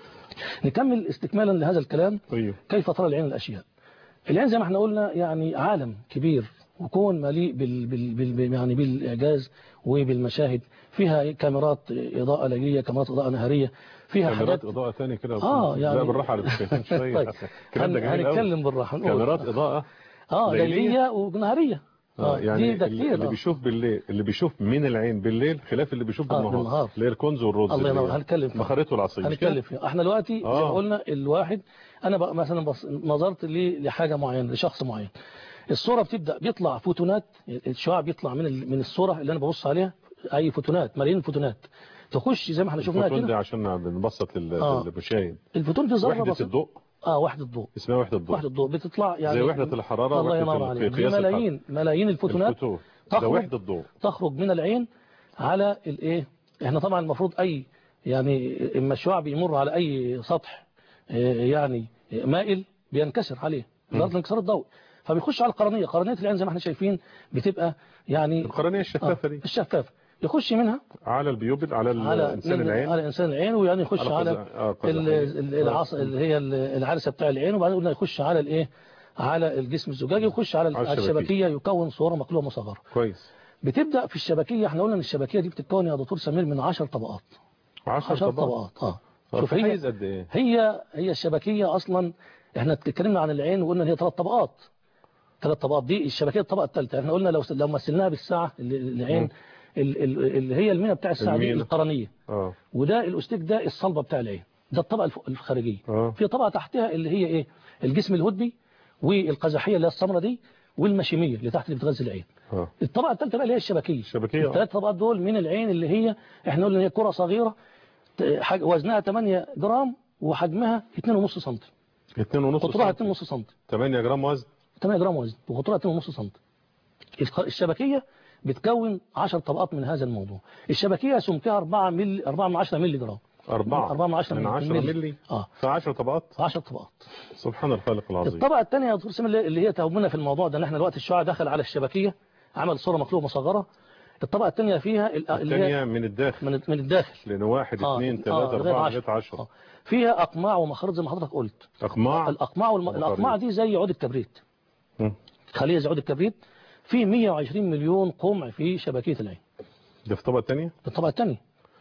نكمل استكمالا لهذا الكلام
طيب
كيف ترى العين الأشياء العين زي ما احنا قلنا يعني عالم كبير وكون مليء بال بال بال يعني بالإعجاز وبالمشاهد فيها كاميرات إضاءة ليلية كاميرات إضاءة نهارية فيها
كاميرات
حاجات
إضاءة تاني كده
آه، يعني-
لا بالراحة على الشيخين شوية
طيب
الكلام ده
هن-
جميل قوي
هنتكلم بالراحة نقول.
كاميرات إضاءة
اه
ليلية؟
ليلية ونهارية
اه يعني
دي ده
اللي
كتير
اللي
آه.
بيشوف بالليل اللي بيشوف من العين بالليل خلاف اللي بيشوف
آه،
بالنهار
بالنهار.
اللي هي الكنز والرز
الله
اللي
ينور،
هي
هنتكلم فيها.
مخارته العصية مش
هنتكلم
كده؟
فيها احنا دلوقتي زي
آه.
ما قلنا الواحد انا بقى مثلا بص نظرت لي لحاجه معينه لشخص معين الصوره بتبدا بيطلع فوتونات الشعاع بيطلع من ال- من الصوره اللي انا ببص عليها اي فوتونات ملايين الفوتونات تخش زي ما احنا شفناها
الفوتون دي
كده
عشان بنبسط لل-
آه.
للمشاهد
الفوتون دي ذره
وحدة
بسيطه
الضوء
اه وحده الضوء
اسمها وحدة الضوء
وحده الضوء بتطلع يعني
زي وحدة الحرارة
الله
وحدة
ينور
ال-
عليك
في
دي
قياس الحرارة.
ملايين ملايين الفوتونات
الفوتون ده
تخرج
وحدة الضوء
تخرج من العين على الايه احنا طبعا المفروض اي يعني اما الشعاع بيمر على اي سطح آه، يعني مائل بينكسر عليه درجه الانكسار الضوئي فبيخش على القرنيه قرنيه العين زي ما احنا شايفين بتبقى يعني
القرنية الشفافة
آه،
دي
الشفافه يخش منها
على البيوبل على
على
الإنسان
من-
العين
على انسان العين ويعني يخش
على
على
قز- آه، قزح.
ال- ال- العص اللي هي ال- العدسه بتاع العين وبعدين قلنا يخش على الايه على الجسم الزجاجي ويخش على
على الشبكية.
الشبكيه يكون صوره مقلوبه مصغره
كويس
بتبدا في الشبكيه احنا قلنا ان الشبكيه دي بتتكون يا دكتور سمير من 10 طبقات
10
10
طبقات
طبقات اه
طب
شوف
في
هي
حيز قد ايه
هي هي الشبكيه اصلا احنا اتكلمنا عن العين وقلنا ان هي ثلاث طبقات ثلاث طبقات دي الشبكيه الطبقه الثالثه احنا قلنا لو لو مثلناها بالساعه اللي- العين
مم.
ال- ال- اللي هي المينا بتاع الساعه دي
المينا.
القرنيه
اه
وده الاستيك ده الصلبه بتاع العين ده الطبقه الف- الخارجيه
اه
في طبقه تحتها اللي هي ايه الجسم الهدبي والقزحيه اللي هي السمراء دي والمشيميه اللي تحت اللي بتغذي العين
اه
الطبقه الثالثه بقى اللي هي الشبكيه
الشبكية
الثلاث طبقات دول من العين اللي هي احنا قلنا ان هي كره صغيره ت- حج- وزنها 8 جرام وحجمها 2.5 سم
2 ونص
قطرها
سم.
2.5 سم
8 جرام وزن
8 جرام وزن وقطرها 2.5 سم الق- الشبكيه بتكون 10 طبقات من هذا الموضوع الشبكيه سمكها 4 ملي 4 من 10 ملي جرام
4
4 من 10
من 10
ملي.
ملي
اه
في 10 طبقات
10 طبقات
سبحان الخالق العظيم
الطبقه الثانيه يا دكتور سامي اللي- اللي هي تهمنا في الموضوع ده ان احنا دلوقتي الشعاع دخل على الشبكيه عمل صوره مقلوبه مصغره الطبقه الثانيه فيها ال- اللي هي
الثانية من الداخل
من من الداخل
لأن 1
آه،
2
آه،
3
لغاية
4
عشرة.
لغاية 10
آه. فيها اقماع ومخارج زي ما حضرتك قلت
أقماع
الاقماع والم...
ومخارج.
الاقماع دي زي عود الكبريت
مم.
خليه زي عود الكبريت في 120 مليون قمع في شبكيه العين
ده في الطبقة الثانية
الطبقه الثانيه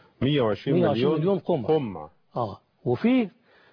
120
120
مليون
مليون قمع
قمع
اه وفي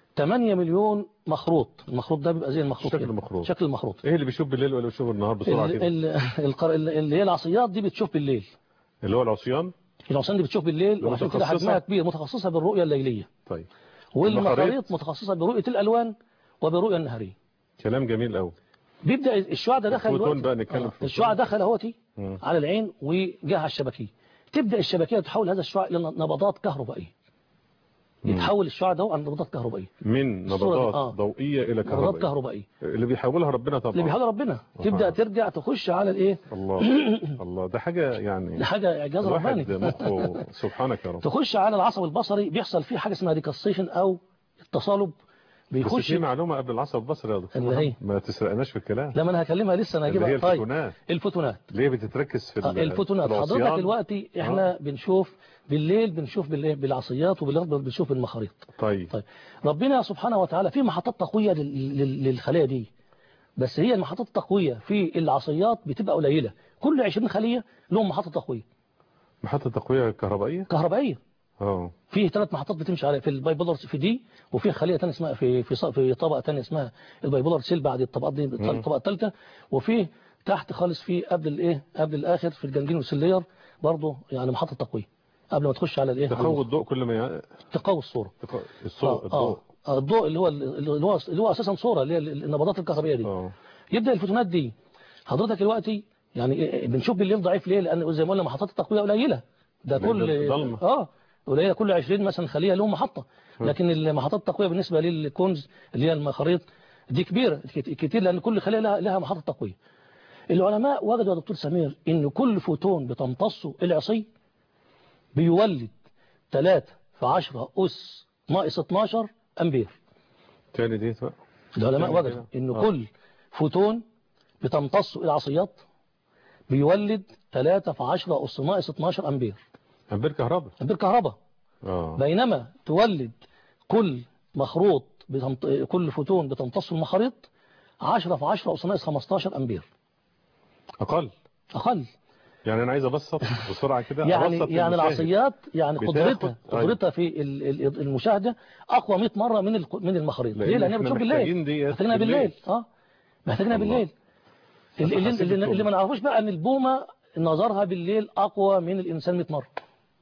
8 مليون مخروط المخروط ده بيبقى زي المخروط
شكل
كده.
المخروط.
شكل المخروط
ايه اللي بيشوف بالليل ولا بيشوف بالنهار بسرعة
ال...
كده
ال... القر... ال- اللي هي العصيات دي بتشوف بالليل
اللي هو العصيان
العصيان دي بتشوف بالليل وعشان كده
متخصصة؟
حجمها كبير متخصصة بالرؤية الليلية
طيب
والمخاريط
المخاريط؟
متخصصة برؤية الألوان وبرؤية النهارية
كلام جميل قوي
بيبدأ الشعاع ده دخل
الفوتون
دلوقتي-
بقى نتكلم
آه،
في الفوتون.
الشعاع دخل اهوتي
مم.
على العين وجه على الشبكية تبدأ الشبكية تحول هذا الشعاع إلى نبضات كهربائية
مم.
يتحول الشعاع ده عن نبضات كهربائية
من
الصورة دي،
نبضات
آه.
ضوئية إلى
نبضات
كهربائية
كهربائية
اللي بيحولها ربنا طبعا
اللي بيحول ربنا تبدأ ترجع تخش على الايه
الله الله ده حاجة يعني
ده حاجة إعجاز
الواحد
رباني
مخه سبحانك يا رب
تخش على العصب البصري بيحصل فيه حاجة اسمها ريكستيشن أو التصالب
بس
بيخش
في معلومة قبل العصب البصري يا دكتور
اللي هي؟
محمد. ما تسرقناش في الكلام
لما انا هكلمها لسه انا
اللي هي
هجيبها طيب
الفوتونات
الفوتونات
ليه بتتركز في
آه،
ال-
الفوتونات
في
حضرتك
العصيان؟
دلوقتي احنا بنشوف بالليل بنشوف بالايه بالعصيات وبالنهار بنشوف بالمخاريط
طيب
طيب ربنا سبحانه وتعالى في محطات تقويه لل- لل- للخلايا دي بس هي المحطات التقويه في العصيات بتبقى قليله كل 20 خليه لهم محطه تقويه
محطة تقوية كهربائية
كهربائيه
اه
فيه ثلاث محطات بتمشي عليها في البايبولار في دي وفي خليه ثانيه اسمها في في ص- في طبقه ثانيه اسمها البايبولار سيل بعد الطبقات دي الطبقه الثالثه وفي تحت خالص في قبل الايه قبل الاخر في الجنجين والسلير برضه يعني محطه تقويه قبل ما تخش على الايه على
تقوي
المخ.
الضوء كل ما ي...
تقوي الصوره
تقوي الصوت
آه،
الضوء
آه. الضوء اللي هو اللي هو اللي هو اساسا صوره اللي هي النبضات الكهربائيه دي
اه
يبدا الفوتونات دي حضرتك دلوقتي يعني إيه- بنشوف بالليل ضعيف ليه لان زي ما قلنا محطات التقويه قليله ده
لأن
كل
ضلمة.
اه قليله كل 20 مثلا خليه لهم محطه لكن المحطات التقويه بالنسبه للكونز اللي هي المخاريط دي كبيره كت- كتير لان كل خليه لها, لها محطه تقويه العلماء وجدوا يا دكتور سمير ان كل فوتون بتمتصه العصي بيولد 3 في 10 اس ناقص 12 امبير
تاني دي بقى
العلماء
يعني
وجدوا
كده.
ان
آه.
كل فوتون بتمتصه العصيات بيولد 3 في 10 أس ناقص 12 أمبير
امبير كهرباء
أمبير كهرباء
اه
بينما تولد كل مخروط بتمط... كل فوتون بتمتصه المخاريط 10 في 10 أس ناقص 15 أمبير
اقل
أقل
يعني انا عايز ابسط بسرعه كده
يعني
ابسط
يعني
للمشاهد.
العصيات يعني
بتاخد-
قدرتها
أيوة.
قدرتها في ال- ال- المشاهدة أقوى 100 مرة من ال- من المخاريط ليه
لان
لأنها
احنا
بتشوف بالليل
محتاجين ديت
محتاجينها بالليل اه محتاجينها
الله.
بالليل اللي, اللي,
حسيت
اللي,
بالطول.
اللي ما نعرفوش بقى ان البومه نظرها بالليل اقوى من الانسان 100 مره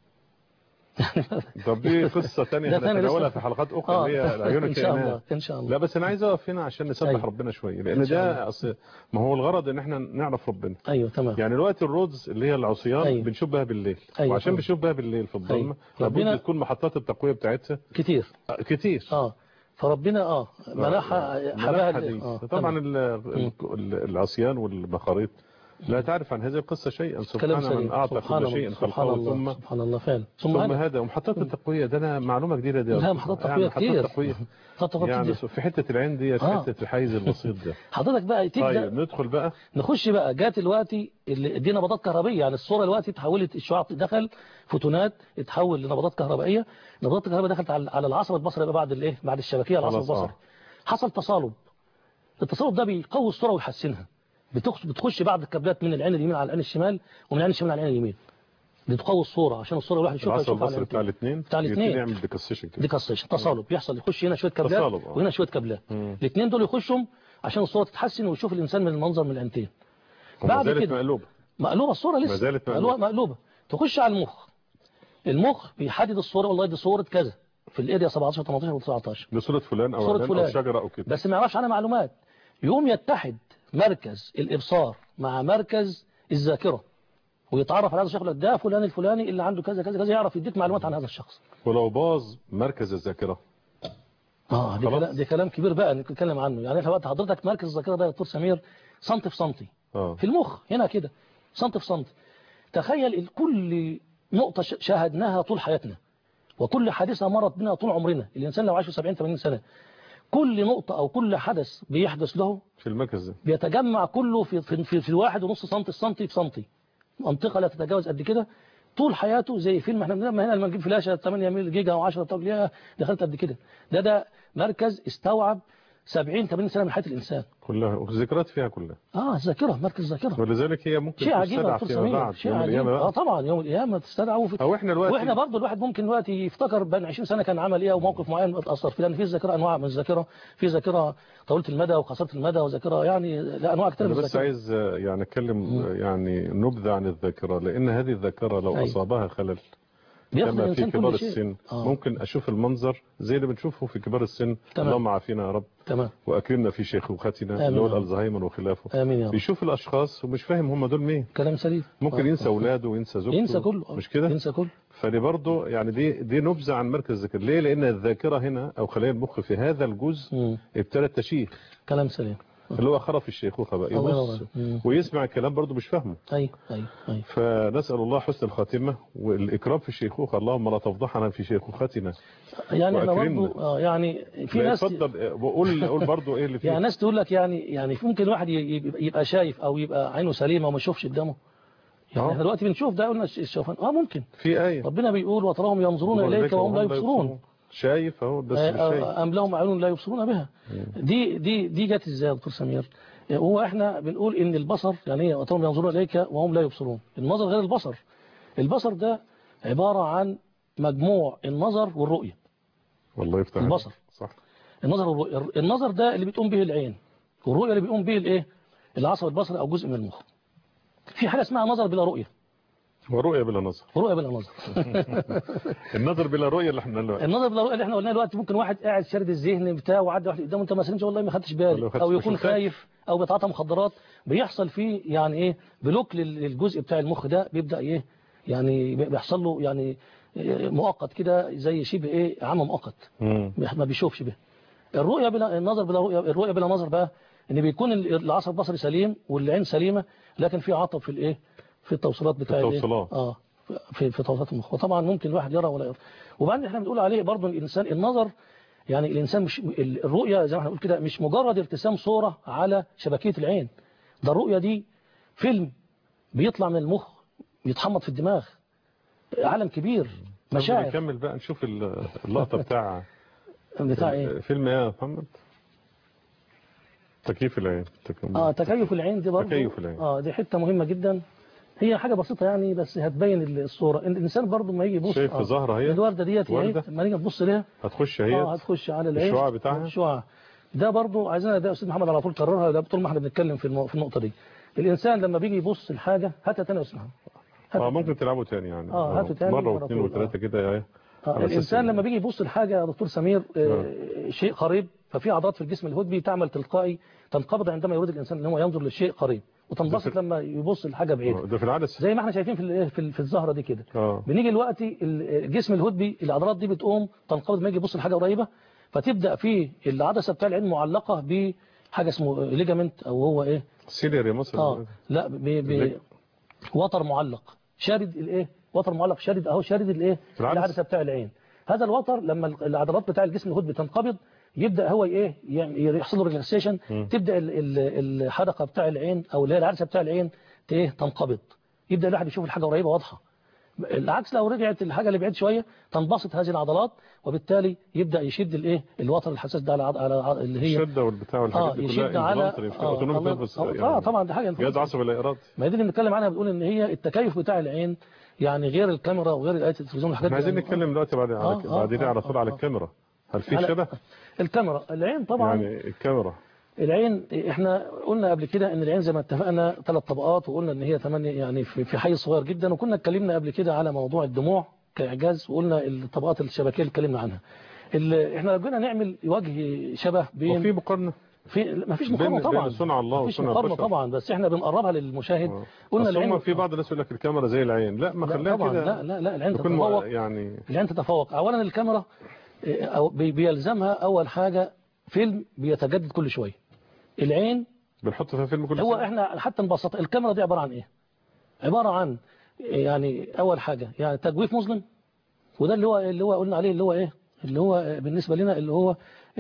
طب دي قصه ثانيه
ده ثاني
هنتناولها
لسه.
في حلقات اخرى
اه
اللي هي العيون
ان شاء الله
الكائنات
ان شاء الله
لا بس انا عايز اقف هنا عشان نسبح
أيوة.
ربنا شويه لان
إن شاء
ده
الله.
أصل ما هو الغرض ان احنا نعرف ربنا
ايوه تمام
يعني دلوقتي الرودز اللي هي العصيان
أيوة.
بنشوف بها بالليل
أيوة.
وعشان بنشوف بها بالليل في الضلمه
أيوة.
لابد
ربنا-
تكون محطات التقويه بتاعتها
كتير
آه، كتير
اه فربنا اه منحها حباها
منحها دي
اه
طبعا
تمام.
ال- ال- ال- العصيان والمخاريط لا تعرف عن هذه القصه شيئا
كلام
سبحان من
سليم
اعطى
سبحان
كل شيء
الله سبحان
خلقه
الله
ثم
سبحان الله فعلا ثم
ثم
هذا
هذا ومحطات التقويه ده انا معلومه جديده دي
لا محطات
يعني
تقويه كتير
تقويه
محطات تقويه
يعني
كتير
في حته العين دي في
آه.
حته الحيز البسيط ده
حضرتك بقى
طيب
تبدا
ندخل بقى
نخش بقى جات دلوقتي اللي- دي نبضات كهربيه يعني الصوره دلوقتي اتحولت الشعاع دخل فوتونات اتحول لنبضات كهربائيه نبضات الكهرباء دخلت على على العصب البصري بقى بعد الايه بعد الشبكيه على العصب
خلاص، آه.
البصري حصل تصالب التصالب ده بيقوي الصوره ويحسنها بتخش بتخش بعض الكابلات من العين اليمين على العين الشمال ومن العين الشمال على العين اليمين بتقوي الصوره عشان الصوره الواحد يشوفها
العصب
يشوفها على
البصري
العين
بتاع الاثنين
بتاع الاتنين.
يعمل ديكسيشن كده
ديكاستيشن تصالب بيحصل يخش هنا شويه كابلات
تصالب، آه.
وهنا شويه كابلات
مم.
الاثنين دول يخشهم عشان الصوره تتحسن ويشوف الانسان من المنظر من العينتين
وما
بعد
زالت
كده
مقلوبه
مقلوبة الصورة لسه
ما زالت
مقلوبة,
مقلوبة.
مقلوبة تخش على المخ المخ بيحدد الصورة والله دي صورة كذا في الاريا 17 18 و19
دي صوره فلان او
صورة
علان او
فلان.
شجره او كده
بس ما يعرفش عنها معلومات يقوم يتحد مركز الإبصار مع مركز الذاكرة ويتعرف على هذا الشخص يقول لك ده فلان الفلاني اللي عنده كذا كذا كذا يعرف يديك معلومات عن هذا الشخص
ولو باظ مركز الذاكره
اه دي
خلاص.
كلام, دي كلام كبير بقى نتكلم عنه يعني احنا وقت حضرتك مركز الذاكرة ده يا دكتور سمير سنتي في سنتي
اه
في المخ هنا كده سنتي في سنتي تخيل ال- كل نقطة ش- شاهدناها طول حياتنا وكل حادثة مرت بنا طول عمرنا الإنسان لو عاش 70 80 سنة كل نقطة أو كل حدث بيحدث له
في المركز ده
بيتجمع كله في في في, في واحد ونص سنتي السنتي في سنتي منطقة لا تتجاوز قد كده طول حياته زي فيلم احنا بنعمل هنا لما نجيب فلاشة 8 ميل جيجا او 10 طب ليه دخلت قد كده ده ده مركز استوعب 70 80 سنة من حياة الإنسان
كلها والذكريات فيها كلها
اه الذاكرة مركز ذاكرة
ولذلك هي ممكن
شيء عجيب يا
تستدعى
دكتور
فيما
سمير
بعد
شيء
يوم
عجيب
القيامه
اه
بقى
طبعا يوم القيامة تستدعى وفي
او احنا دلوقتي
واحنا برضه الواحد ممكن دلوقتي يفتكر بين 20 سنه كان عمل ايه او موقف معين اتاثر فيه لان في ذاكره انواع من الذاكره في ذاكره طويله المدى وقصيره المدى وذاكره يعني لا انواع كتير
انا
من
بس
الذاكره
عايز آه، يعني اتكلم آه، يعني نبذه عن الذاكره لان هذه الذاكره لو
أيوة.
اصابها خلل
بياخد
كما في
الانسان
كبار
كل شيء
السن
آه.
ممكن اشوف المنظر زي اللي بنشوفه في كبار السن
تمام.
اللهم عافينا يا رب
تمام
واكرمنا في شيخوختنا
آمين
اللي هو
يا رب.
الالزهايمر وخلافه
امين يا رب
بيشوف الاشخاص ومش فاهم هم دول مين
كلام سليم
ممكن
آه.
ينسى اولاده وينسى زوجته
ينسى كله آه.
مش كده
ينسى كله
فدي برضه يعني دي دي نبذه عن مركز الذاكره ليه لان الذاكره هنا او خلايا المخ في هذا الجزء
مم.
ابتدت تشيخ
كلام سليم
اللي هو خرف الشيخوخه بقى
الله
يبص
ينور. مم.
ويسمع الكلام برضه مش فاهمه
ايوه ايوه ايوه
فنسأل الله حسن الخاتمة والإكرام في الشيخوخة اللهم لا تفضحنا في شيخوختنا
يعني احنا
وأكرمنا.
برضه آه يعني في
لا،
ناس
اتفضل وقول قول برضه ايه اللي فيه
يعني ناس تقول لك يعني يعني في ممكن واحد ي- يبقى يبقى شايف او يبقى عينه سليمه وما يشوفش قدامه يعني
آه.
احنا دلوقتي بنشوف ده قلنا الشوفان اه ممكن
في آية
ربنا بيقول وتراهم ينظرون اليك وهم لا يبصرون
شايف اهو بس مش شايف
أم لهم عيون لا يبصرون بها دي دي دي جت ازاي يا دكتور سمير هو احنا بنقول ان البصر يعني ايه وترهم ينظرون اليك وهم لا يبصرون النظر غير البصر البصر ده عبارة عن مجموع النظر والرؤية
والله يفتح عليك.
البصر.
صح
النظر والرؤية النظر ده اللي بتقوم به العين والرؤية اللي بيقوم به الايه العصب البصري او جزء من المخ في حاجة اسمها نظر بلا رؤية
ورؤية بلا نظر
ورؤية بلا نظر
النظر بلا رؤية اللي احنا قلنا
النظر بلا رؤية اللي احنا قلناه دلوقتي ممكن واحد قاعد شارد الذهن بتاعه وعدى واحد قدامه انت ما سلمش والله ما خدتش
والله
بالي
ما خدتش
او
بالي.
يكون
مش خايف.
خايف او بيتعاطى مخدرات بيحصل فيه يعني ايه بلوك لل- للجزء بتاع المخ ده بيبدا ايه يعني بيحصل له يعني إيه مؤقت كده زي شبه ايه عمى مؤقت
مم.
ما بيشوفش به الرؤية بلا النظر بلا رؤية الرؤية بلا نظر بقى ان بيكون ال- العصب البصري سليم والعين سليمة لكن في عطب في الايه في التوصيلات بتاع الإيه؟
التوصيلات.
اه في في توصيلات المخ وطبعا ممكن الواحد يرى ولا يرى وبعدين احنا بنقول عليه برضه الانسان النظر يعني الانسان مش ال- الرؤية زي ما احنا بنقول كده مش مجرد ارتسام صورة على شبكية العين ده الرؤية دي فيلم بيطلع من المخ يتحمض في الدماغ عالم كبير مشاعر
نكمل بقى نشوف ال- اللقطة بتاع
بتاع ايه
فيلم ايه يا محمد تكييف العين تكييف-
اه تكيف العين دي برضه
تكيف العين.
اه دي حته مهمه جدا هي حاجه بسيطه يعني بس هتبين الصوره إن الانسان برضه ما يجي يبص
شايف
آه.
زهرة هي؟
الورده ديت اهي
وردة؟
لما نيجي نبص لها
هتخش
اه
هي
هتخش على العين
الشعاع بتاعها؟
الشعاع ده برضه عايزين ده يا استاذ محمد على طول كررها ده طول ما احنا بنتكلم في المو... في النقطه دي الانسان لما بيجي يبص لحاجه هاتها تاني يا استاذ محمد هاتها
اه ممكن تلعبوا تاني يعني
آه، هاتوا تاني
مرة
مرة
واثنين
طول.
وثلاثة كده ايه
آه،
على أساس
الإنسان
إن-
لما بيجي يبص لحاجة يا دكتور سمير آه، شيء قريب ففي عضلات في الجسم الهدبي تعمل تلقائي تنقبض عندما يريد الإنسان أن هو ينظر للشيء قريب وتنبسط
ده في-
لما يبص لحاجة بعيدة
ده في العدس
زي ما احنا شايفين في ال- في ال- في الزهرة دي كده
اه
بنيجي دلوقتي الجسم الهدبي العضلات دي بتقوم تنقبض ما يجي يبص لحاجة قريبة فتبدأ في العدسة بتاع العين معلقة بحاجة اسمه ليجامنت أو هو إيه
سيلير يا مصر
اه لا ب... ب...
ليه؟
وتر معلق شارد الايه وتر معلق شارد اهو شارد الايه
العدسة.
العدسه بتاع العين هذا الوتر لما العضلات بتاع الجسم الهدبي تنقبض يبدا هو ايه يعني يحصل له ريلاكسيشن
مم.
تبدا ال- ال- الحدقه بتاع العين او اللي هي العدسه بتاع العين ت- ايه تنقبض يبدا الواحد يشوف الحاجه قريبه واضحه العكس لو رجعت الحاجه اللي بعيد شويه تنبسط هذه العضلات وبالتالي يبدا يشد الايه الوتر الحساس ده على عض- على عض- اللي هي
الشدة والبتاع
اه
والحاجات دي
يشد
كلها
على
involuntary في
اه
autonomic
الله-
nervous
اه
يعني
طبعا دي حاجه
جهاز عصبي لا إرادي
ما هي دي اللي بنتكلم عنها بتقول ان هي التكيف بتاع العين يعني غير الكاميرا وغير الايات التلفزيون والحاجات
احنا عايزين
يعني
نتكلم دلوقتي بعد
آه،
على
آه،
بعدين
آه،
على طول
آه،
على
آه.
الكاميرا هل في
على-
شبه
الكاميرا العين طبعا يعني
يعني الكاميرا
العين احنا قلنا قبل كده ان العين زي ما اتفقنا ثلاث طبقات وقلنا ان هي ثمانية يعني في في حيز صغير جدا وكنا اتكلمنا قبل كده على موضوع الدموع كاعجاز وقلنا الطبقات الشبكيه اللي اتكلمنا عنها ال- احنا لو جينا نعمل وجه شبه بين
وفي مقارنة
في ما فيش
بين-
مقارنه
بين
طبعا
صنع الله
ما فيش
وصنع
مقارنه
البشر.
طبعا بس احنا بنقربها للمشاهد
آه.
قلنا
بس هم
العين
في بعض الناس يقول لك الكاميرا زي العين لا ما
لا
خليها
طبعا
كده
لا لا لا العين
تكون م-
تتفوق
يعني
العين تتفوق اولا الكاميرا إيه، أو بي- بيلزمها اول حاجه فيلم بيتجدد كل شويه العين
بنحط فيها فيلم كل
هو
سنة.
احنا حتى نبسط الكاميرا دي عباره عن ايه عباره عن يعني اول حاجه يعني تجويف مظلم وده اللي هو اللي هو قلنا عليه اللي هو ايه اللي هو بالنسبه لنا اللي هو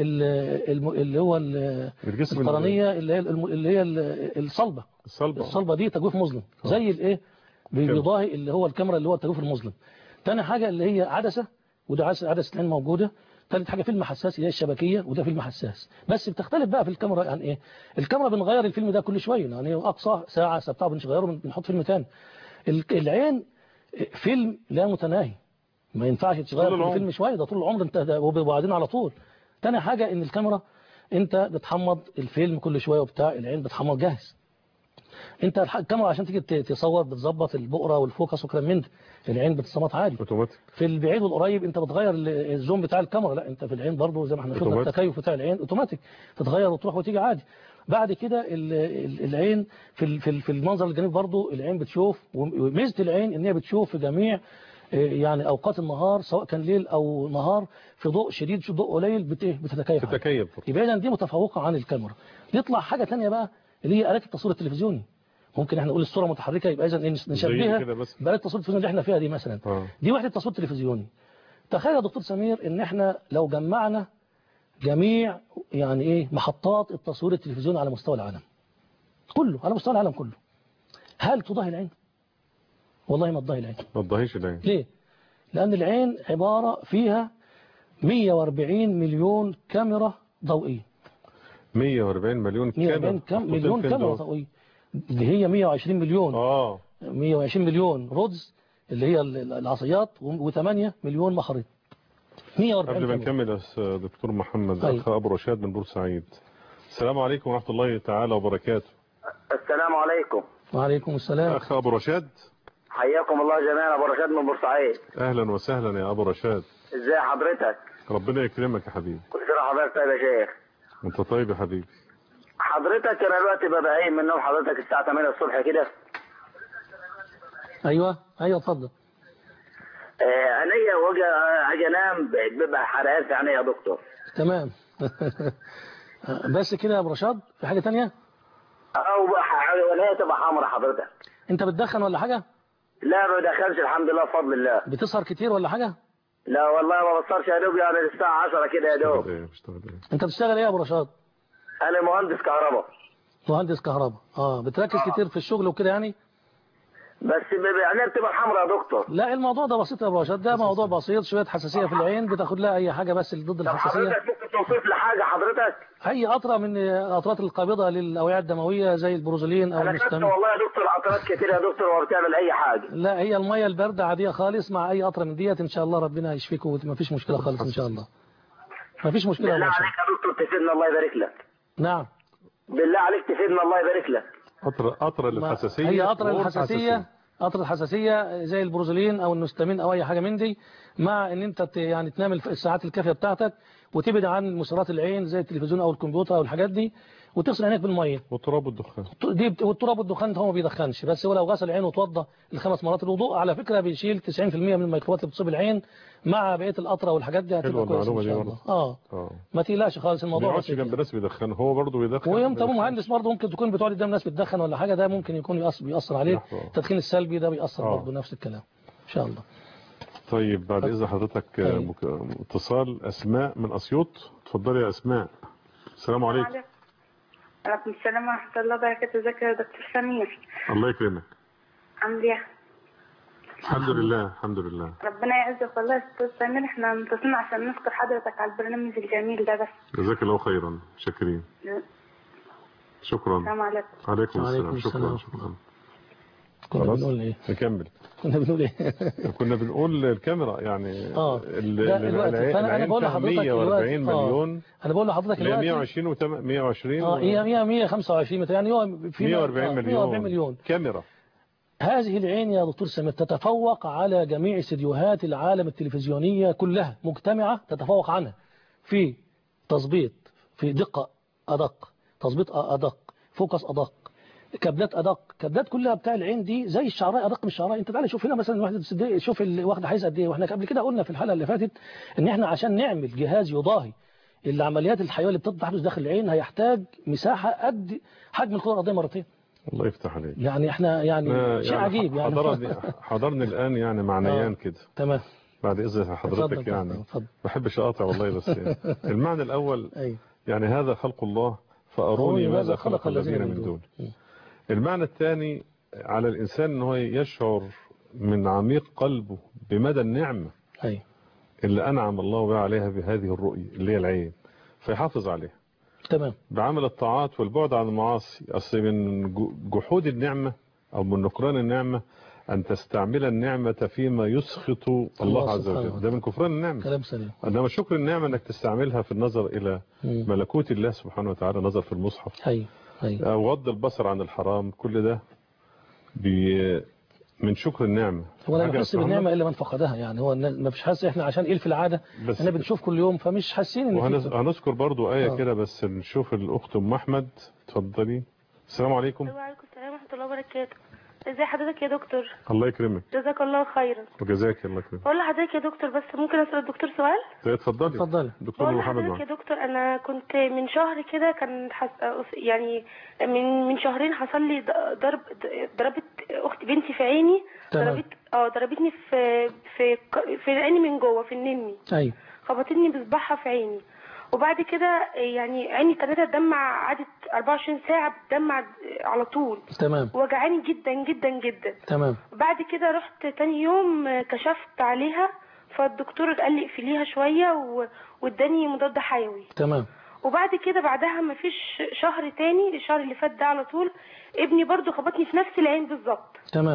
ال- الم- اللي هو ال-
الجسم
القرنيه اللي هي الم- اللي هي ال- الصلبه
الصلبة
الصلبه دي تجويف مظلم زي الايه بيضاهي اللي هو الكاميرا اللي هو التجويف المظلم تاني حاجه اللي هي عدسه وده عدسه عدسه العين موجوده ثالث حاجه فيلم حساس اللي هي الشبكيه وده فيلم حساس بس بتختلف بقى في الكاميرا يعني ايه الكاميرا بنغير الفيلم ده كل شويه يعني اقصى ساعه ساعه بنغيره بنحط فيلم تاني ال- العين فيلم لا متناهي ما ينفعش
طول
تغير
العمر.
في فيلم شويه ده طول العمر انت ده- وبعدين على طول تاني حاجه ان الكاميرا انت بتحمض الفيلم كل شويه وبتاع العين بتحمض جاهز انت الح- الكاميرا عشان تيجي ت- تصور بتظبط البؤره والفوكس وكلام من ده العين بتصمت عادي
اوتوماتيك
في البعيد والقريب انت بتغير ال- الزوم بتاع الكاميرا لا انت في العين برضو زي ما احنا شفنا
اوتوماتيك.
التكيف بتاع العين اوتوماتيك تتغير وتروح وتيجي عادي بعد كده ال- ال- العين في ال- في ال- في المنظر الجانبي برضو العين بتشوف وميزه العين ان هي بتشوف في جميع اه، يعني اوقات النهار سواء كان ليل او نهار في ضوء شديد في ضوء قليل بت- إيه؟ بتتكيف عادي.
تتكيف
يبقى اذا دي متفوقه عن الكاميرا يطلع حاجه ثانيه بقى اللي هي آلات التصوير التلفزيوني ممكن احنا نقول الصوره متحركه يبقى اذا إيه نشبهها
كده بس.
بآلات التصوير التلفزيوني اللي احنا فيها دي مثلا
اه
دي وحده تصوير تلفزيوني تخيل يا دكتور سمير ان احنا لو جمعنا جميع يعني ايه محطات التصوير التلفزيوني على مستوى العالم كله على مستوى العالم كله هل تضاهي العين والله ما تضاهي العين
ما تضاهيش العين
ليه لان العين عبارة فيها 140 مليون كاميرا ضوئية
140 مليون
140
كاميرا
كام مليون
فين
كاميرا
دول؟
ضوئية اللي هي 120 مليون
اه
120 مليون رودز اللي هي ال- العصيات و8 مليون مخرط 140
قبل ما
كاميرا.
نكمل يا أستاذ دكتور محمد
أيوة.
أخ أبو رشاد من بورسعيد السلام عليكم ورحمة الله تعالى وبركاته
السلام عليكم
وعليكم السلام
أخ أبو رشاد
حياكم الله جميعا ابو رشاد من بورسعيد
أهلا وسهلا يا أبو رشاد
ازي حضرتك
ربنا يكرمك يا حبيبي
كل سنه حضرتك طيب يا شيخ
أنت طيب يا حبيبي
حضرتك انا دلوقتي ببقى قايم من النوم حضرتك الساعه 8 الصبح كده
ايوه ايوه اتفضل
آه، عينيا واجي اجي انام بيبقى حرقان في عينيا يا دكتور
تمام بس كده يا ابو رشاد في حاجه تانية
او بقى ح- عينيا تبقى حمرا حضرتك
انت بتدخن ولا حاجه
لا ما بدخلش الحمد لله بفضل الله
بتسهر كتير ولا حاجه
لا والله ما بصرش يا دوب يعني الساعه 10 كده يا دوب
إيه، بشتغل إيه؟
انت بتشتغل ايه يا ابو رشاد
انا مهندس كهرباء
مهندس كهرباء اه بتركز كتير في الشغل وكده يعني
بس بيبقى عينيا بتبقى حمرا يا دكتور
لا الموضوع ده بسيط يا ابو رشاد ده موضوع بسيط شويه حساسيه في العين بتاخد لها اي حاجه بس اللي ضد
طب
الحساسيه
حضرتك ممكن توصف لي حاجه حضرتك
اي قطره من القطرات القابضه للاوعيه الدمويه زي البروزولين او
انا خدت
المستمر
والله يا دكتور عطرات كتير يا دكتور وما بتعمل اي حاجه
لا هي الميه البارده عاديه خالص مع اي قطره من ديت ان شاء الله ربنا يشفيك وما فيش مشكله خالص ان شاء الله ما فيش مشكله يا
بالله
ابو
عليك
رشاد
يا دكتور تفيدنا الله يبارك لك
نعم
بالله عليك تفيدنا الله يبارك لك
قطرة قطرة
ما-
للحساسية
هي قطرة
وقول
الحساسية قطرة الحساسية زي البروزولين او النستامين او اي حاجة من دي مع ان انت ت- يعني تنام الف- الساعات الكافية بتاعتك وتبعد عن مسرات العين زي التلفزيون او الكمبيوتر او الحاجات دي وتغسل عينيك بالمية
وتراب الدخان
دي بت- والتراب والدخان هو ما بيدخنش بس هو لو غسل عينه وتوضى الخمس مرات الوضوء على فكرة بيشيل 90% من الميكروبات اللي بتصيب العين مع بقية القطرة والحاجات دي هتبقى
حلوة
كويسة ان
المعلومة
شاء
دي
الله اه
اه
ما تقلقش خالص
ما
الموضوع
يقعدش
بسيط
جنب
يعني.
ناس بيدخن هو برضه بيدخن
وانت
بس-
مهندس برضه ممكن تكون بتقعد قدام ناس بتدخن ولا حاجه ده ممكن يكون يأثر, بيأثر عليك
لحظة.
التدخين السلبي ده بيأثر
آه.
برضه نفس الكلام ان شاء الله
طيب بعد إذن حضرتك آه،
أيوة.
مك- اتصال أسماء من أسيوط اتفضلي يا أسماء السلام عليكم
عليكم السلام ورحمة الله وبركاته ازيك يا دكتور سمير
الله يكرمك
عامل ايه؟
الحمد لله الحمد لله
ربنا يعزك والله يا دكتور سمير احنا متصلين عشان نشكر حضرتك على البرنامج الجميل ده بس
جزاك الله خيرا شاكرين شكرا
السلام عليكم
عليكم
وعليكم
السلام
السلام.
شكرا شكرا
كنا
خلاص
بنقول ايه
نكمل
كنا بنقول ايه
كنا بنقول الكاميرا يعني
آه.
ال-
لا،
ال-
الوقت.
العين-
فأنا- أنا
العين
بقول
فيها
لحضرتك
140
الوقت. آه.
مليون
انا بقول لحضرتك
لا
دلوقتي
120 و 120
اه هي 100 125 يعني هو في
140
آه،
مليون
140 مليون
كاميرا
هذه العين يا دكتور سمير تتفوق على جميع استديوهات العالم التلفزيونية كلها مجتمعة تتفوق عنها في تظبيط في دقة أدق تظبيط أدق فوكس أدق كابلات أدق كابلات كلها بتاع العين دي زي الشعراء أدق من الشعراء أنت تعالى شوف هنا مثلا واحدة صدق شوف ال- واخدة حيز قد إيه وإحنا قبل كده قلنا في الحلقة اللي فاتت إن إحنا عشان نعمل جهاز يضاهي العمليات الحيوية اللي بتحدث داخل العين هيحتاج مساحة قد حجم الكرة الأرضية مرتين
الله يفتح عليك
يعني احنا يعني
آه،
شيء
يعني
عجيب يعني
حضرني حضرني الآن يعني معنيان
آه.
كده
تمام
بعد إذن
اتفضل
حضرتك يعني
اتفضل
ما بحبش أقاطع والله بس يعني. المعنى الأول
ايوه
يعني هذا خلق الله فأروني ماذا خلق الذين من دون المعنى الثاني على الإنسان أنه يشعر من عميق قلبه بمدى النعمة
ايوه
اللي أنعم الله بها عليها بهذه الرؤية اللي هي العين فيحافظ عليها
تمام
بعمل الطاعات والبعد عن المعاصي أصل من جو- جحود النعمة أو من نكران النعمة أن تستعمل النعمة فيما يسخط الله
الله
عز
سبحانه
وجل
وتعالى.
ده من كفران النعمة
كلام سليم
إنما شكر النعمة أنك تستعملها في النظر إلى
مم.
ملكوت الله سبحانه وتعالى نظر في المصحف
ايوه ايوه
أو غض البصر عن الحرام كل ده بي من شكر النعمة
هو لا
حاجة
يحس
سبحان
بالنعمه
الله.
الا من فقدها يعني هو الناس- ما فيش حاسس احنا عشان ايه في العاده
بس
احنا بنشوف كل يوم فمش حاسين ان في
وهنذكر برضو آية
آه.
كده بس نشوف الأخت أم أحمد اتفضلي السلام عليكم
وعليكم السلام ورحمة الله وبركاته ازي حضرتك يا دكتور
الله يكرمك
جزاك الله خيرا
وجزاك الله يكرمك
بقول لحضرتك يا دكتور بس ممكن اسال الدكتور سؤال
طيب اتفضلي
اتفضلي
دكتور
بقول
محمد
لحضرتك يا
معك.
دكتور انا كنت من شهر كده كان حس... يعني من من شهرين حصل لي ض- ضرب ضربت اخت بنتي في عيني
تمام.
ضربت اه ضربتني في في في عيني من جوه في النمي
ايوه
خبطتني بصباعها في عيني وبعد كده يعني عيني ابتدت تدمع قعدت 24 ساعة بتدمع على طول
تمام
وجعاني جدا جدا جدا
تمام
بعد كده رحت تاني يوم كشفت عليها فالدكتور قال لي اقفليها شوية و- واداني مضاد حيوي
تمام
وبعد كده بعدها مفيش شهر تاني الشهر اللي فات ده على طول ابني برضو خبطني في نفس العين بالظبط
تمام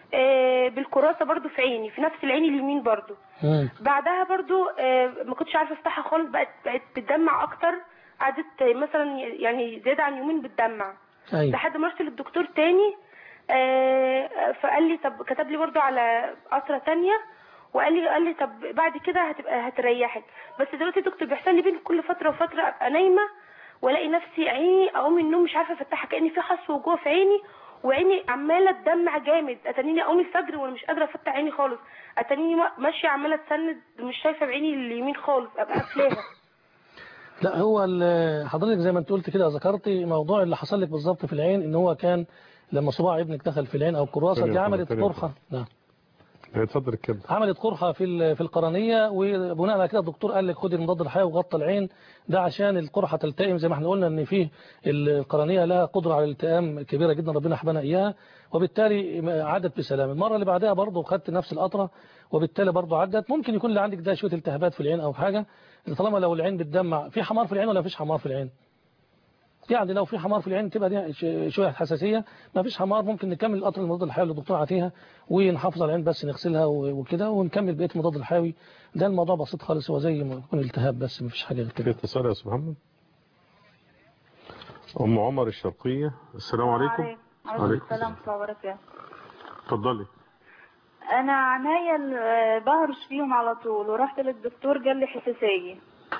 آه، بالكراسه برضو في عيني في نفس العين اليمين برضو
مم.
بعدها برضو آه، ما كنتش عارفه افتحها خالص بقت بقت بتدمع اكتر قعدت آه، مثلا يعني زياده عن يومين بتدمع
ايوه
لحد ما رحت للدكتور تاني آه، فقال لي طب كتب لي برضو على قطره تانية وقال لي قال لي طب بعد كده هتبقى هتريحك بس دلوقتي الدكتور بيحصل لي بين كل فتره وفتره ابقى نايمه والاقي نفسي عيني اقوم من النوم مش عارفه افتحها كاني في حصوه جوه في عيني وعيني عماله تدمع جامد اتنيني اقوم الفجر وانا مش قادره افتح عيني خالص اتنيني ما- ماشيه عماله تسند مش شايفه بعيني اليمين خالص ابقى قافلاها
لا هو ال- حضرتك زي ما انت قلت كده ذكرتي موضوع اللي حصل لك بالظبط في العين ان هو كان لما صباع ابنك دخل في العين او الكراسه
تاني
دي
واحدة،
عملت
تاني
قرحه نعم
اتفضل كده
عملت قرحه في ال- في القرنيه وبناء على كده الدكتور قال لك خدي المضاد الحيوي وغطى العين ده عشان القرحه تلتئم زي ما احنا قلنا ان فيه القرنيه لها قدره على الالتئام كبيره جدا ربنا حبانا اياها وبالتالي عدت بسلام المره اللي بعدها برضه خدت نفس القطره وبالتالي برضه عدت ممكن يكون اللي عندك ده شويه التهابات في العين او حاجه طالما لو العين بتدمع في حمار في العين ولا مفيش حمار في العين يعني لو في حمار في العين تبقى دي ش- شويه حساسيه ما فيش حمار ممكن نكمل القطر المضاد الحيوي اللي الدكتور عطيها ونحافظ على العين بس نغسلها و- وكده ونكمل بقيه المضاد الحيوي ده الموضوع بسيط خالص هو زي ما يكون التهاب بس ما فيش حاجه غير
في
كده
اتصال يا استاذ محمد ام عمر الشرقيه السلام عليكم
عليكم السلام ورحمة الله وبركاته
اتفضلي
أنا عينيا ال- بهرش فيهم على طول ورحت للدكتور قال لي حساسية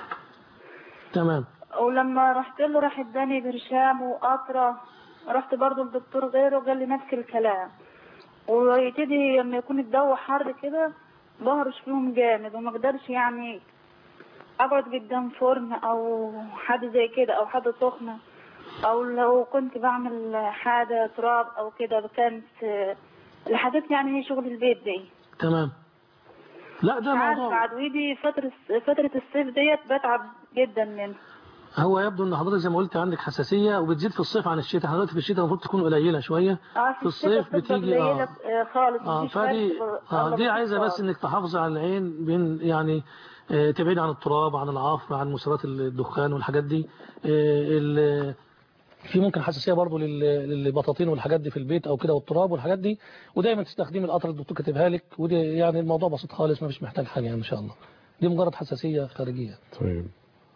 تمام
ولما رحت له راح اداني برشام وقطرة رحت برضو لدكتور غيره قال لي نفس الكلام ويبتدي لما يكون الجو حر كده بهرش فيهم جامد وما اقدرش يعني اقعد قدام فرن او حاجة زي كده او حاجة سخنة او لو كنت بعمل حاجة تراب او كده كانت الحاجات يعني هي شغل البيت دي
تمام لا ده
مش عارفة
موضوع
عدويدي فترة فترة الصيف ديت بتعب جدا منها
هو يبدو ان حضرتك زي ما قلت عندك حساسيه وبتزيد في الصيف عن الشتاء حضرتك في الشتاء المفروض تكون قليله شويه
اه
في الصيف
الشتاء بتبقى
بتيجي
قليلة
اه
آه، خالص
اه
مفيش
فدي
فرق في-
اه دي
بسيط
عايزه بس
خالص.
انك تحافظ على العين بين يعني آه، تبعد عن التراب عن العفر عن مسيرات الدخان والحاجات دي آه، ال- في ممكن حساسيه برضو لل- للبطاطين والحاجات دي في البيت او كده والتراب والحاجات دي ودايما تستخدمي القطر اللي الدكتور كاتبها لك ودي يعني الموضوع بسيط خالص ما فيش محتاج حاجه يعني ان شاء الله دي مجرد حساسيه خارجيه
طيب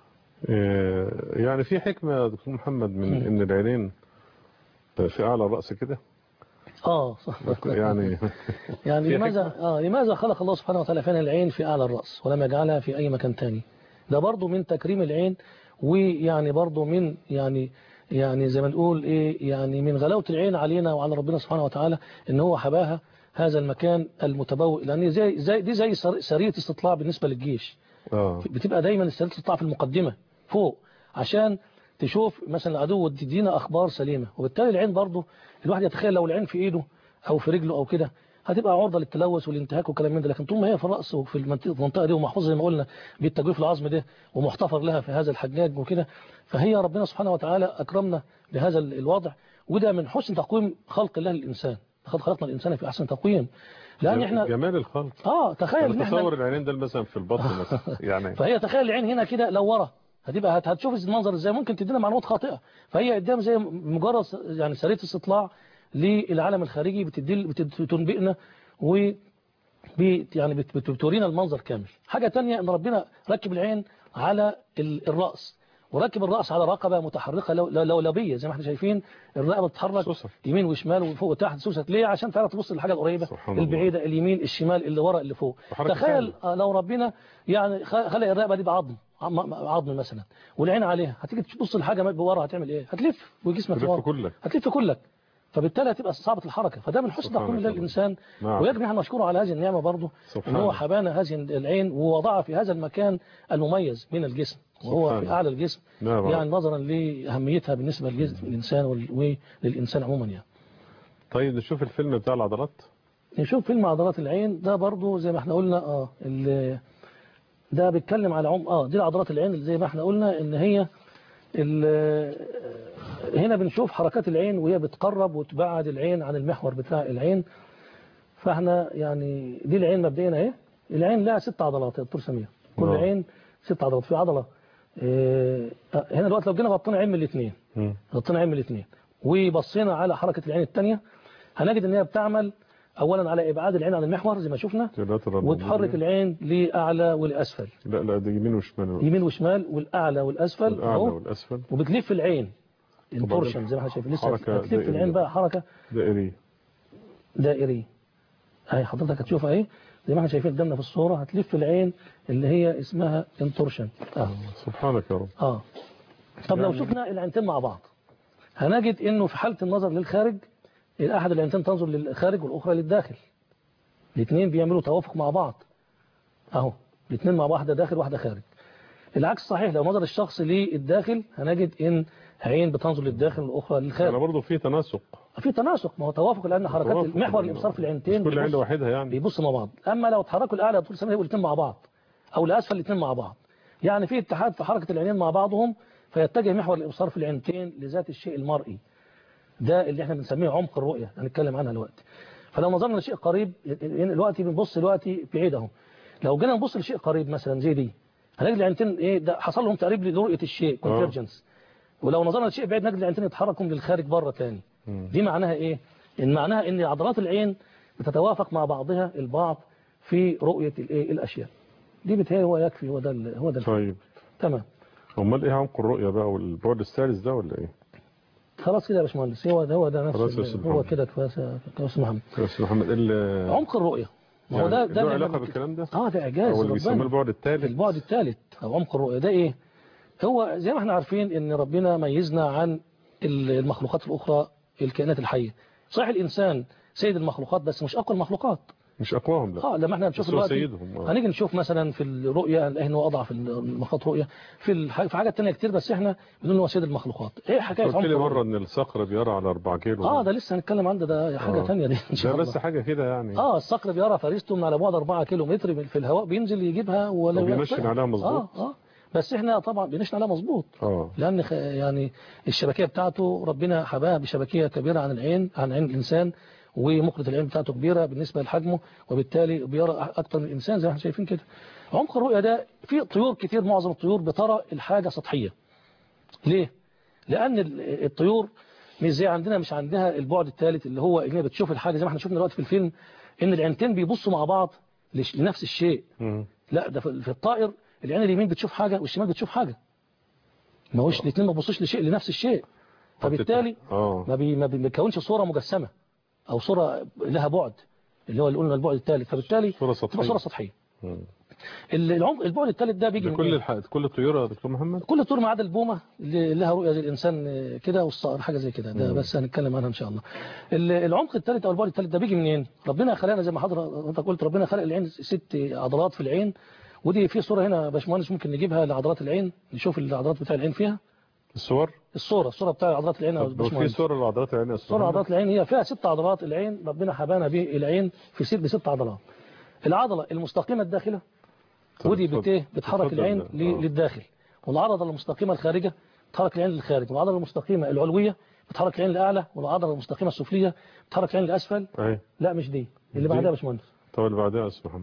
آه، يعني في حكمة يا دكتور محمد من
مم.
ان العينين في اعلى الرأس كده
اه صح
يعني
يعني
في
لماذا آه لماذا خلق الله سبحانه وتعالى فينا العين في أعلى الرأس ولم يجعلها في أي مكان تاني ده برضو من تكريم العين ويعني برضو من يعني يعني زي ما نقول ايه يعني من غلاوة العين علينا وعلى ربنا سبحانه وتعالى ان هو حباها هذا المكان المتبوئ لان زي زي دي زي سر- سرية استطلاع بالنسبة للجيش
اه
بتبقى دايما سرية استطلاع في المقدمة فوق عشان تشوف مثلا العدو تدينا اخبار سليمة وبالتالي العين برضو الواحد يتخيل لو العين في ايده او في رجله او كده هتبقى عرضة للتلوث والانتهاك والكلام من ده لكن طول ما هي في الرأس وفي المنطقة المنطقة دي ومحفوظة زي ما قلنا بالتجويف العظم ده ومحتفر لها في هذا الحجاج وكده فهي ربنا سبحانه وتعالى أكرمنا بهذا ال- الوضع وده من حسن تقويم خلق الله للإنسان لقد خلقنا الإنسان في أحسن تقويم لأن احنا
جمال الخلق
اه تخيل ان
انا
احنا
تصور العينين ده مثلا في البطن مثلا يعني
فهي تخيل العين هنا كده لو ورا هتبقى هت- هتشوف المنظر ازاي ممكن تدينا معلومات خاطئه فهي قدام زي مجرد س- يعني سريه استطلاع للعالم الخارجي بتدي بت- بتنبئنا و بت- يعني بت- بت- بتورينا المنظر كامل حاجه تانية ان ربنا ركب العين على ال- الراس وركب الراس على رقبه متحركه لو- لو- لولبيه زي ما احنا شايفين الرقبه بتتحرك
سوسة.
يمين وشمال وفوق وتحت سوست ليه عشان تعرف تبص للحاجه القريبه
سبحان الله.
البعيده اليمين الشمال اللي ورا اللي فوق
وحركة
تخيل
كاملة.
آه، لو ربنا يعني خ- خلق الرقبه دي بعظم عم- عظم مثلا والعين عليها هتيجي تبص لحاجه ورا هتعمل ايه هتلف وجسمك
تلف
ورا
كلك.
هتلف كلك فبالتالي هتبقى صعبه الحركه فده من حسن
سبحانك
تقويم الله
الله.
الانسان
نعم.
ويجب ان احنا نشكره على هذه النعمه برضه ان
سبحانه.
هو حبانا هذه العين ووضعها في هذا المكان المميز من الجسم وهو في
سبحانه.
اعلى الجسم
نعم.
يعني نظرا لاهميتها بالنسبه للجسم الانسان وال- وللانسان عموما يعني
طيب نشوف الفيلم بتاع العضلات
نشوف فيلم عضلات العين ده برضو زي ما احنا قلنا اه ال- ده بيتكلم على عم اه دي عضلات العين اللي زي ما احنا قلنا ان هي ال- هنا بنشوف حركات العين وهي بتقرب وتبعد العين عن المحور بتاع العين فاحنا يعني دي العين مبدئيا اهي العين لها ست عضلات يا دكتور سمير كل
آه.
عين ست عضلات في عضله اه هنا دلوقتي لو جينا غطينا عين من الاثنين
مم.
غطينا عين من الاثنين وبصينا على حركة العين الثانية هنجد ان هي بتعمل اولا على ابعاد العين عن المحور زي ما شفنا
lateral
وتحرك
oblique.
العين لاعلى والاسفل
لا لا ده يمين وشمال
يمين وشمال والاعلى والاسفل
الأعلى
اهو
والأسفل
وبتلف العين انتورشن زي ما احنا شايفين لسه
حركة
هتلف
دائرية.
العين بقى حركه
دائري
دائري اهي حضرتك هتشوفها اهي زي ما احنا شايفين قدامنا في الصوره هتلف العين اللي هي اسمها انتورشن اه
سبحانك يا رب
اه طب لو
يعني-
شفنا العينتين مع بعض هنجد انه في حاله النظر للخارج احد العينتين تنظر للخارج والاخرى للداخل الاثنين بيعملوا توافق مع بعض اهو الاثنين مع واحده داخل واحده خارج العكس صحيح لو نظر الشخص للداخل هنجد ان عين بتنظر للداخل والاخرى
أنا
للخارج
برضه في تناسق
في تناسق ما هو توافق لان حركات
توافق.
محور الابصار في العينتين
مش كل عين
بيبص-
لوحدها يعني
بيبصوا مع بعض اما لو اتحركوا الاعلى طول السماء يبقوا الاثنين مع بعض او الاسفل الاثنين مع بعض يعني في اتحاد في حركه العينين مع بعضهم فيتجه محور الابصار في العينتين لذات الشيء المرئي ده اللي احنا بنسميه عمق الرؤيه هنتكلم عنها دلوقتي فلو نظرنا لشيء قريب دلوقتي بنبص دلوقتي بعيد اهو لو جينا نبص لشيء قريب مثلا زي دي هنجد العينتين ايه ده حصل لهم تقريب لرؤيه الشيء كونفرجنس ولو نظرنا لشيء بعيد نجد العينتين يتحركوا للخارج بره تاني
مم.
دي معناها ايه ان معناها ان عضلات العين بتتوافق مع بعضها البعض في رؤية الايه الاشياء دي بتهيألي هو يكفي هو ده ال- هو ده الفرق.
طيب
تمام
امال ايه عمق الرؤيه بقى والبعد الثالث ده ولا ايه؟
خلاص كده يا باشمهندس هو ده هو ده
خلاص
نفس
يا
ال-
أستاذ
هو
محمد.
كده كويس يا يا استاذ محمد
يا استاذ محمد ايه ال-
عمق الرؤية ما هو ده
يعني
ده
له
اللي
علاقه
احنا
بالكلام ده؟
اه ده اعجاز
او اللي بيسموه
ربنا.
البعد الثالث
البعد الثالث او عمق الرؤية ده ايه هو زي ما احنا عارفين ان ربنا ميزنا عن ال- المخلوقات الاخرى الكائنات الحية صحيح الانسان سيد المخلوقات بس مش اقوى المخلوقات
مش اقواهم لا
اه لما احنا نشوف
بس هو
دلوقتي
سيدهم آه.
هنيجي نشوف مثلا في الرؤية هنلاقي ان هو اضعف المخلوقات رؤية في الح... في حاجات تانية كتير بس احنا بنقول ان هو سيد المخلوقات ايه حكاية
قلت
عمق
لي
الرؤية؟
مره ان الصقر بيرى على 4 كيلو
اه ده لسه هنتكلم عنه ده حاجة
آه.
تانية دي ان
ده
شاء الله
بس حاجه كده يعني
اه الصقر بيرى فريسته من على بعد 4 كيلو متر من- في الهواء بينزل يجيبها ولا
وبينشن
يقطعها.
عليها مظبوط.
اه اه بس احنا طبعا بنشن عليها مظبوط
اه
لان خ- يعني الشبكيه بتاعته ربنا حباها بشبكيه كبيره عن العين عن عين الانسان ومقله العين بتاعته كبيره بالنسبه لحجمه وبالتالي بيرى اكتر من الانسان زي ما احنا شايفين كده عمق الرؤيه ده في طيور كتير معظم الطيور بترى الحاجه سطحيه ليه لان ال- الطيور مش زي عندنا مش عندها البعد الثالث اللي هو ان هي بتشوف الحاجه زي ما احنا شفنا دلوقتي في الفيلم ان العينتين بيبصوا مع بعض لش- لنفس الشيء
مم.
لا ده في في الطائر العين اليمين بتشوف حاجة والشمال بتشوف حاجة ما هوش الاثنين ما بيبصوش لشيء لنفس الشيء فبالتالي
اه
ما بي ما بيكونش صورة مجسمة او صورة لها بعد اللي هو اللي قلنا البعد الثالث فبالتالي
صورة
تبقى
سطحية
صورة سطحية
مم.
ال- العمق البعد الثالث ده بيجي
ده
من
كل
إيه؟
الح... كل الطيور يا دكتور محمد
كل طول ما عدا البومة اللي لها رؤية زي الإنسان كده والصقر حاجة زي كده ده
مم.
بس هنتكلم عنها إن شاء الله ال- العمق الثالث أو البعد الثالث ده بيجي منين ربنا خلقنا زي ما حضرتك قلت ربنا خلق العين ست عضلات في العين ودي في صورة هنا يا باشمهندس ممكن نجيبها لعضلات العين نشوف العضلات بتاع العين فيها
الصور
الصورة الصورة بتاع عضلات العين يا
طب لو في
باشمهندس
صور لعضلات العين يا أستاذ
صورة
محمد؟
عضلات العين هي فيها ست عضلات العين ربنا حبانا به العين في ست بست عضلات العضلة المستقيمة الداخلة
طب
ودي
اتفضل.
بت إيه؟ بتحرك
اتفضل.
العين
آه.
ل- للداخل والعضلة المستقيمة الخارجة بتحرك العين للخارج والعضلة المستقيمة العلوية بتحرك العين الأعلى والعضلة المستقيمة السفلية بتحرك العين الأسفل
اهي
لا مش دي اللي
دي؟
بعدها يا باشمهندس
طب اللي بعدها يا أستاذ محمد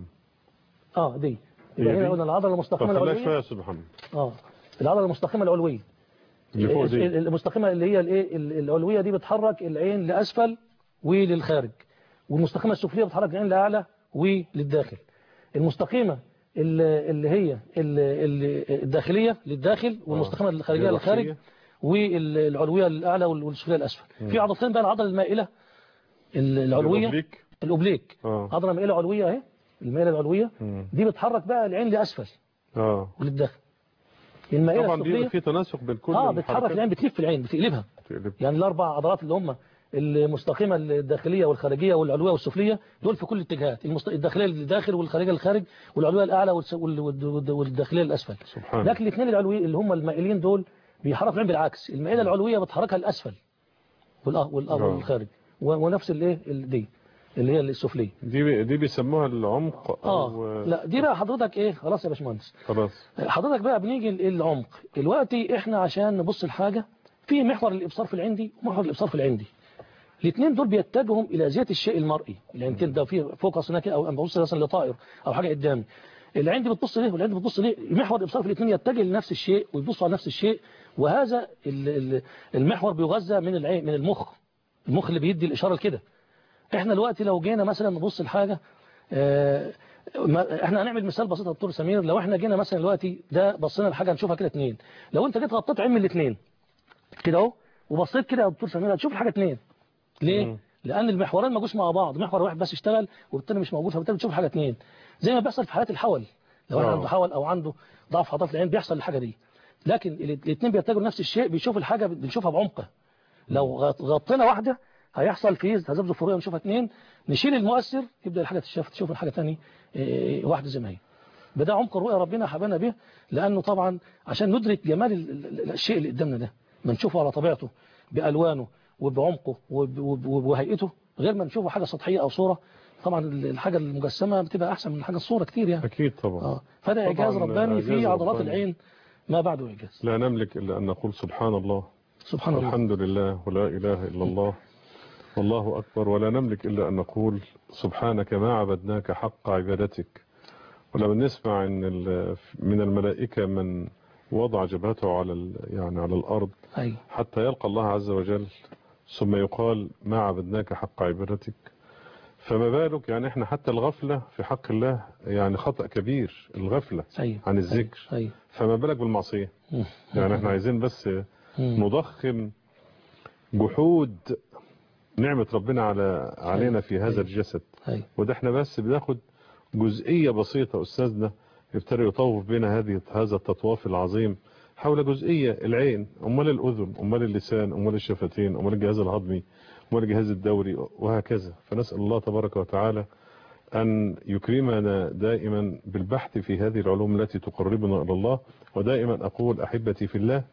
اه دي
هي
يبقى
دي؟
هنا قلنا العضلة
طب
المستقيمة
خليها شوية
العلوية
يا أستاذ محمد
اه العضلة المستقيمة العلوية
اللي فوق
ال-
دي
ال- المستقيمة اللي هي الايه ال- العلوية دي بتحرك العين لأسفل وللخارج والمستقيمة السفلية بتحرك العين لأعلى وللداخل المستقيمة ال- اللي هي ال- ال- الداخلية للداخل والمستقيمة الخارجية للخارج
الرأسية.
والعلوية للأعلى وال- والسفلية للأسفل في عضلتين بقى العضلة المائلة ال- العلوية
الأوبليك.
الأوبليك
اه
عضلة مائلة علوية اهي المائلة العلوية
مم.
دي بتحرك بقى العين لأسفل
اه
وللداخل المائلة
طبعا بيبقى
السفلية
في تناسق بين كل
اه بتحرك
الحركات.
العين بتلف العين بتقلبها
تقلب.
يعني الاربع عضلات اللي هم المستقيمه الداخليه والخارجيه والعلويه والسفليه دول في كل الاتجاهات المست... الداخليه للداخل والخارجيه للخارج والعلويه الاعلى والس... وال... وال... والداخليه للاسفل
سبحان
لكن الاثنين العلويين اللي هم المائلين دول بيحركوا العين بالعكس المائله العلويه بتحركها الاسفل والأ... والأ...
آه.
والخارج و... ونفس الايه ال- دي اللي هي السفليه
دي دي بيسموها العمق
اه
أو-
لا دي بقى حضرتك ايه خلاص يا باشمهندس
خلاص
حضرتك بقى بنيجي للعمق دلوقتي احنا عشان نبص الحاجة في محور الابصار في العندي ومحور الابصار في العندي الاثنين دول بيتجهوا الى ذات الشيء المرئي العينتين ده في فوكس هناك او انا ببص مثلا لطائر او حاجه قدامي العين بتبص ليه والعين بتبص ليه محور الابصار في الاثنين يتجه لنفس الشيء ويبصوا على نفس الشيء وهذا ال- ال- المحور بيغذى من العين من المخ المخ اللي بيدي الاشاره لكده احنا دلوقتي لو جينا مثلا نبص لحاجه آه، ما- احنا هنعمل مثال بسيط يا دكتور سمير لو احنا جينا مثلا دلوقتي ده بصينا لحاجه هنشوفها كده اتنين لو انت جيت غطيت عين من الاثنين كده اهو وبصيت كده يا دكتور سمير هتشوف الحاجه اتنين ليه
مم.
لان المحورين ما جوش مع بعض محور واحد بس اشتغل والتاني مش موجود فبالتالي بتشوف حاجه اتنين زي ما بيحصل في حالات الحول لو واحد
آه.
عنده حول او عنده ضعف عضلات العين بيحصل الحاجه دي لكن الاثنين بيتجهوا نفس الشيء بيشوف الحاجه بنشوفها بعمق لو غط- غطينا واحده هيحصل فيه تذبذب فوريه ونشوفها اثنين نشيل المؤثر يبدا الحاجه تتشاف تشوف الحاجه ثاني واحده زي ما هي بدا عمق الرؤيه ربنا حبانا به لانه طبعا عشان ندرك جمال ال- ال- ال- الشيء اللي قدامنا ده ما نشوفه على طبيعته بالوانه وبعمقه وب- وب- وهيئته غير ما نشوفه حاجه سطحيه او صوره طبعا ال- الحاجه المجسمه بتبقى احسن من الحاجه الصوره كتير يعني
أكيد طبعا
اه فده
طبعاً
اعجاز رباني
إعجاز
في عضلات
رباني.
العين ما بعده اعجاز
لا نملك إلا أن نقول سبحان الله
سبحان الله
الحمد لله ولا إله إلا الله والله أكبر ولا نملك إلا أن نقول سبحانك ما عبدناك حق عبادتك ولما نسمع إن ال- من الملائكة من وضع جبهته على ال- يعني على الأرض
ايوه
حتى يلقى الله عز وجل ثم يقال ما عبدناك حق عبادتك فما بالك يعني احنا حتى الغفلة في حق الله يعني خطأ كبير الغفلة
ايوه
عن الذكر
ايوه
فما بالك بالمعصية
مم.
يعني احنا عايزين بس
مم.
نضخم جحود نعمة ربنا على علينا في هذا الجسد
ايوه
وده احنا بس بناخد جزئية بسيطة أستاذنا ابتدى يطوف بنا هذه هذا التطواف العظيم حول جزئية العين أمال الأذن أمال اللسان أمال الشفتين أمال الجهاز الهضمي أمال الجهاز الدوري وهكذا فنسأل الله تبارك وتعالى أن يكرمنا دائما بالبحث في هذه العلوم التي تقربنا إلى الله ودائما أقول أحبتي في الله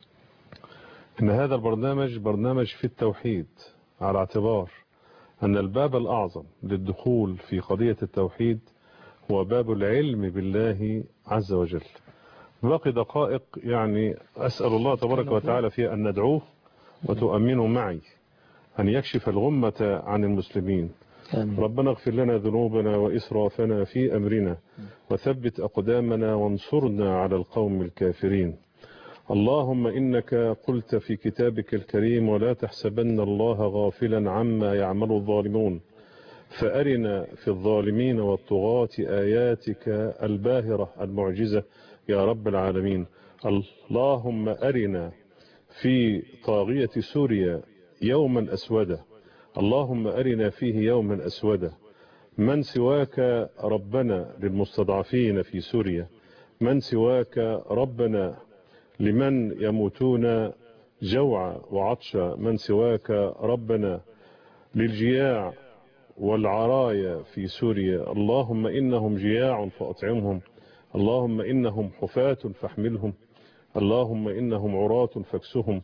إن هذا البرنامج برنامج في التوحيد على اعتبار أن الباب الأعظم للدخول في قضية التوحيد هو باب العلم بالله عز وجل باقي دقائق يعني أسأل الله تبارك وتعالى في أن ندعوه وتؤمنوا معي أن يكشف الغمة عن المسلمين
آمين.
ربنا اغفر لنا ذنوبنا وإسرافنا في أمرنا وثبت أقدامنا وانصرنا على القوم الكافرين اللهم إنك قلت في كتابك الكريم ولا تحسبن الله غافلا عما يعمل الظالمون فأرنا في الظالمين والطغاة آياتك الباهرة المعجزة يا رب العالمين اللهم أرنا في طاغية سوريا يوما أسودا اللهم أرنا فيه يوما أسودا من سواك ربنا للمستضعفين في سوريا من سواك ربنا لمن يموتون جوعا وعطشا من سواك ربنا للجياع والعرايا في سوريا اللهم إنهم جياع فأطعمهم اللهم إنهم حفاة فاحملهم اللهم إنهم عراة فاكسهم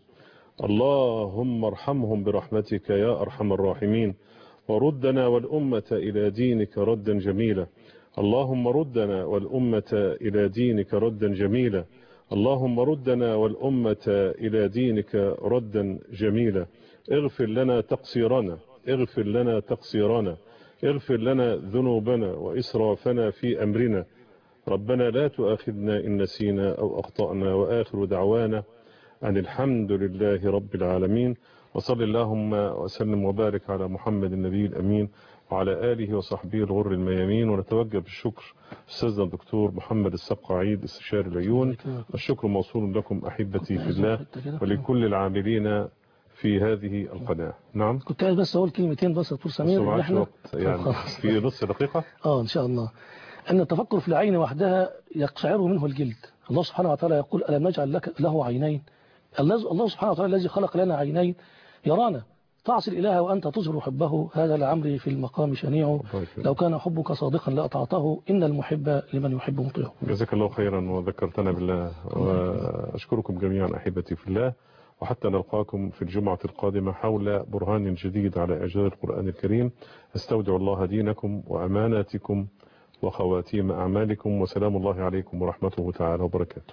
اللهم ارحمهم برحمتك يا أرحم الراحمين وردنا والأمة إلى دينك ردا جميلا اللهم ردنا والأمة إلى دينك ردا جميلا اللهم ردنا والأمة إلى دينك ردا جميلا اغفر لنا تقصيرنا اغفر لنا تقصيرنا اغفر لنا ذنوبنا وإسرافنا في أمرنا ربنا لا تؤاخذنا إن نسينا أو أخطأنا وآخر دعوانا أن الحمد لله رب العالمين وصل اللهم وسلم وبارك على محمد النبي الأمين وعلى آله وصحبه الغر الميامين ونتوجه بالشكر أستاذنا الدكتور محمد السبق عيد استشاري العيون الشكر موصول لكم أحبتي في الله ولكل العاملين في هذه القناة نعم
كنت عايز بس اقول كلمتين بس يا دكتور سمير
بس
ان
معكش
احنا
وقت يعني
خلاص.
في نص دقيقة
اه ان شاء الله ان التفكر في العين وحدها يقشعر منه الجلد الله سبحانه وتعالى يقول الم نجعل لك له عينين الله الله سبحانه وتعالى الذي خلق لنا عينين يرانا تعصي الاله وانت تظهر حبه هذا لعمري في المقام شنيع لو كان حبك صادقا لاطعته ان المحب لمن يحب مطيع
جزاك الله خيرا وذكرتنا بالله وأشكركم جميعا أحبتي في الله وحتى نلقاكم في الجمعة القادمة حول برهان جديد على إعجاز القرآن الكريم استودع الله دينكم وأماناتكم وخواتيم أعمالكم وسلام الله عليكم ورحمته تعالى وبركاته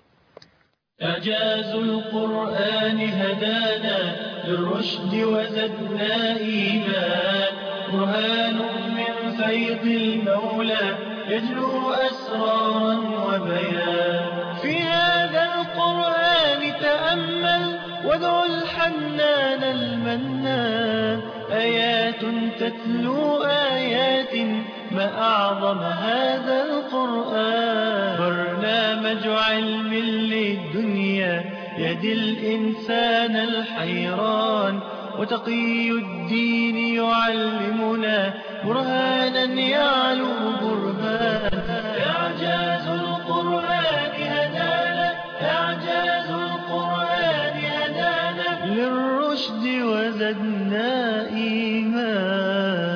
إعجاز القرآن هدانا للرشد وزدنا إيمان برهان من فيض المولى يجلو أسرارا وبيان في هذا القرآن تأمل وادعو الحنان المنان آيات تتلو آيات ما أعظم هذا القرآن برنامج علم للدنيا يهدي الإنسان الحيران وتقي الدين يعلمنا برهانا يعلو برهانا إعجاز القرآن هدانا إعجاز القرآن هدانا للرشد وزدنا إيمانا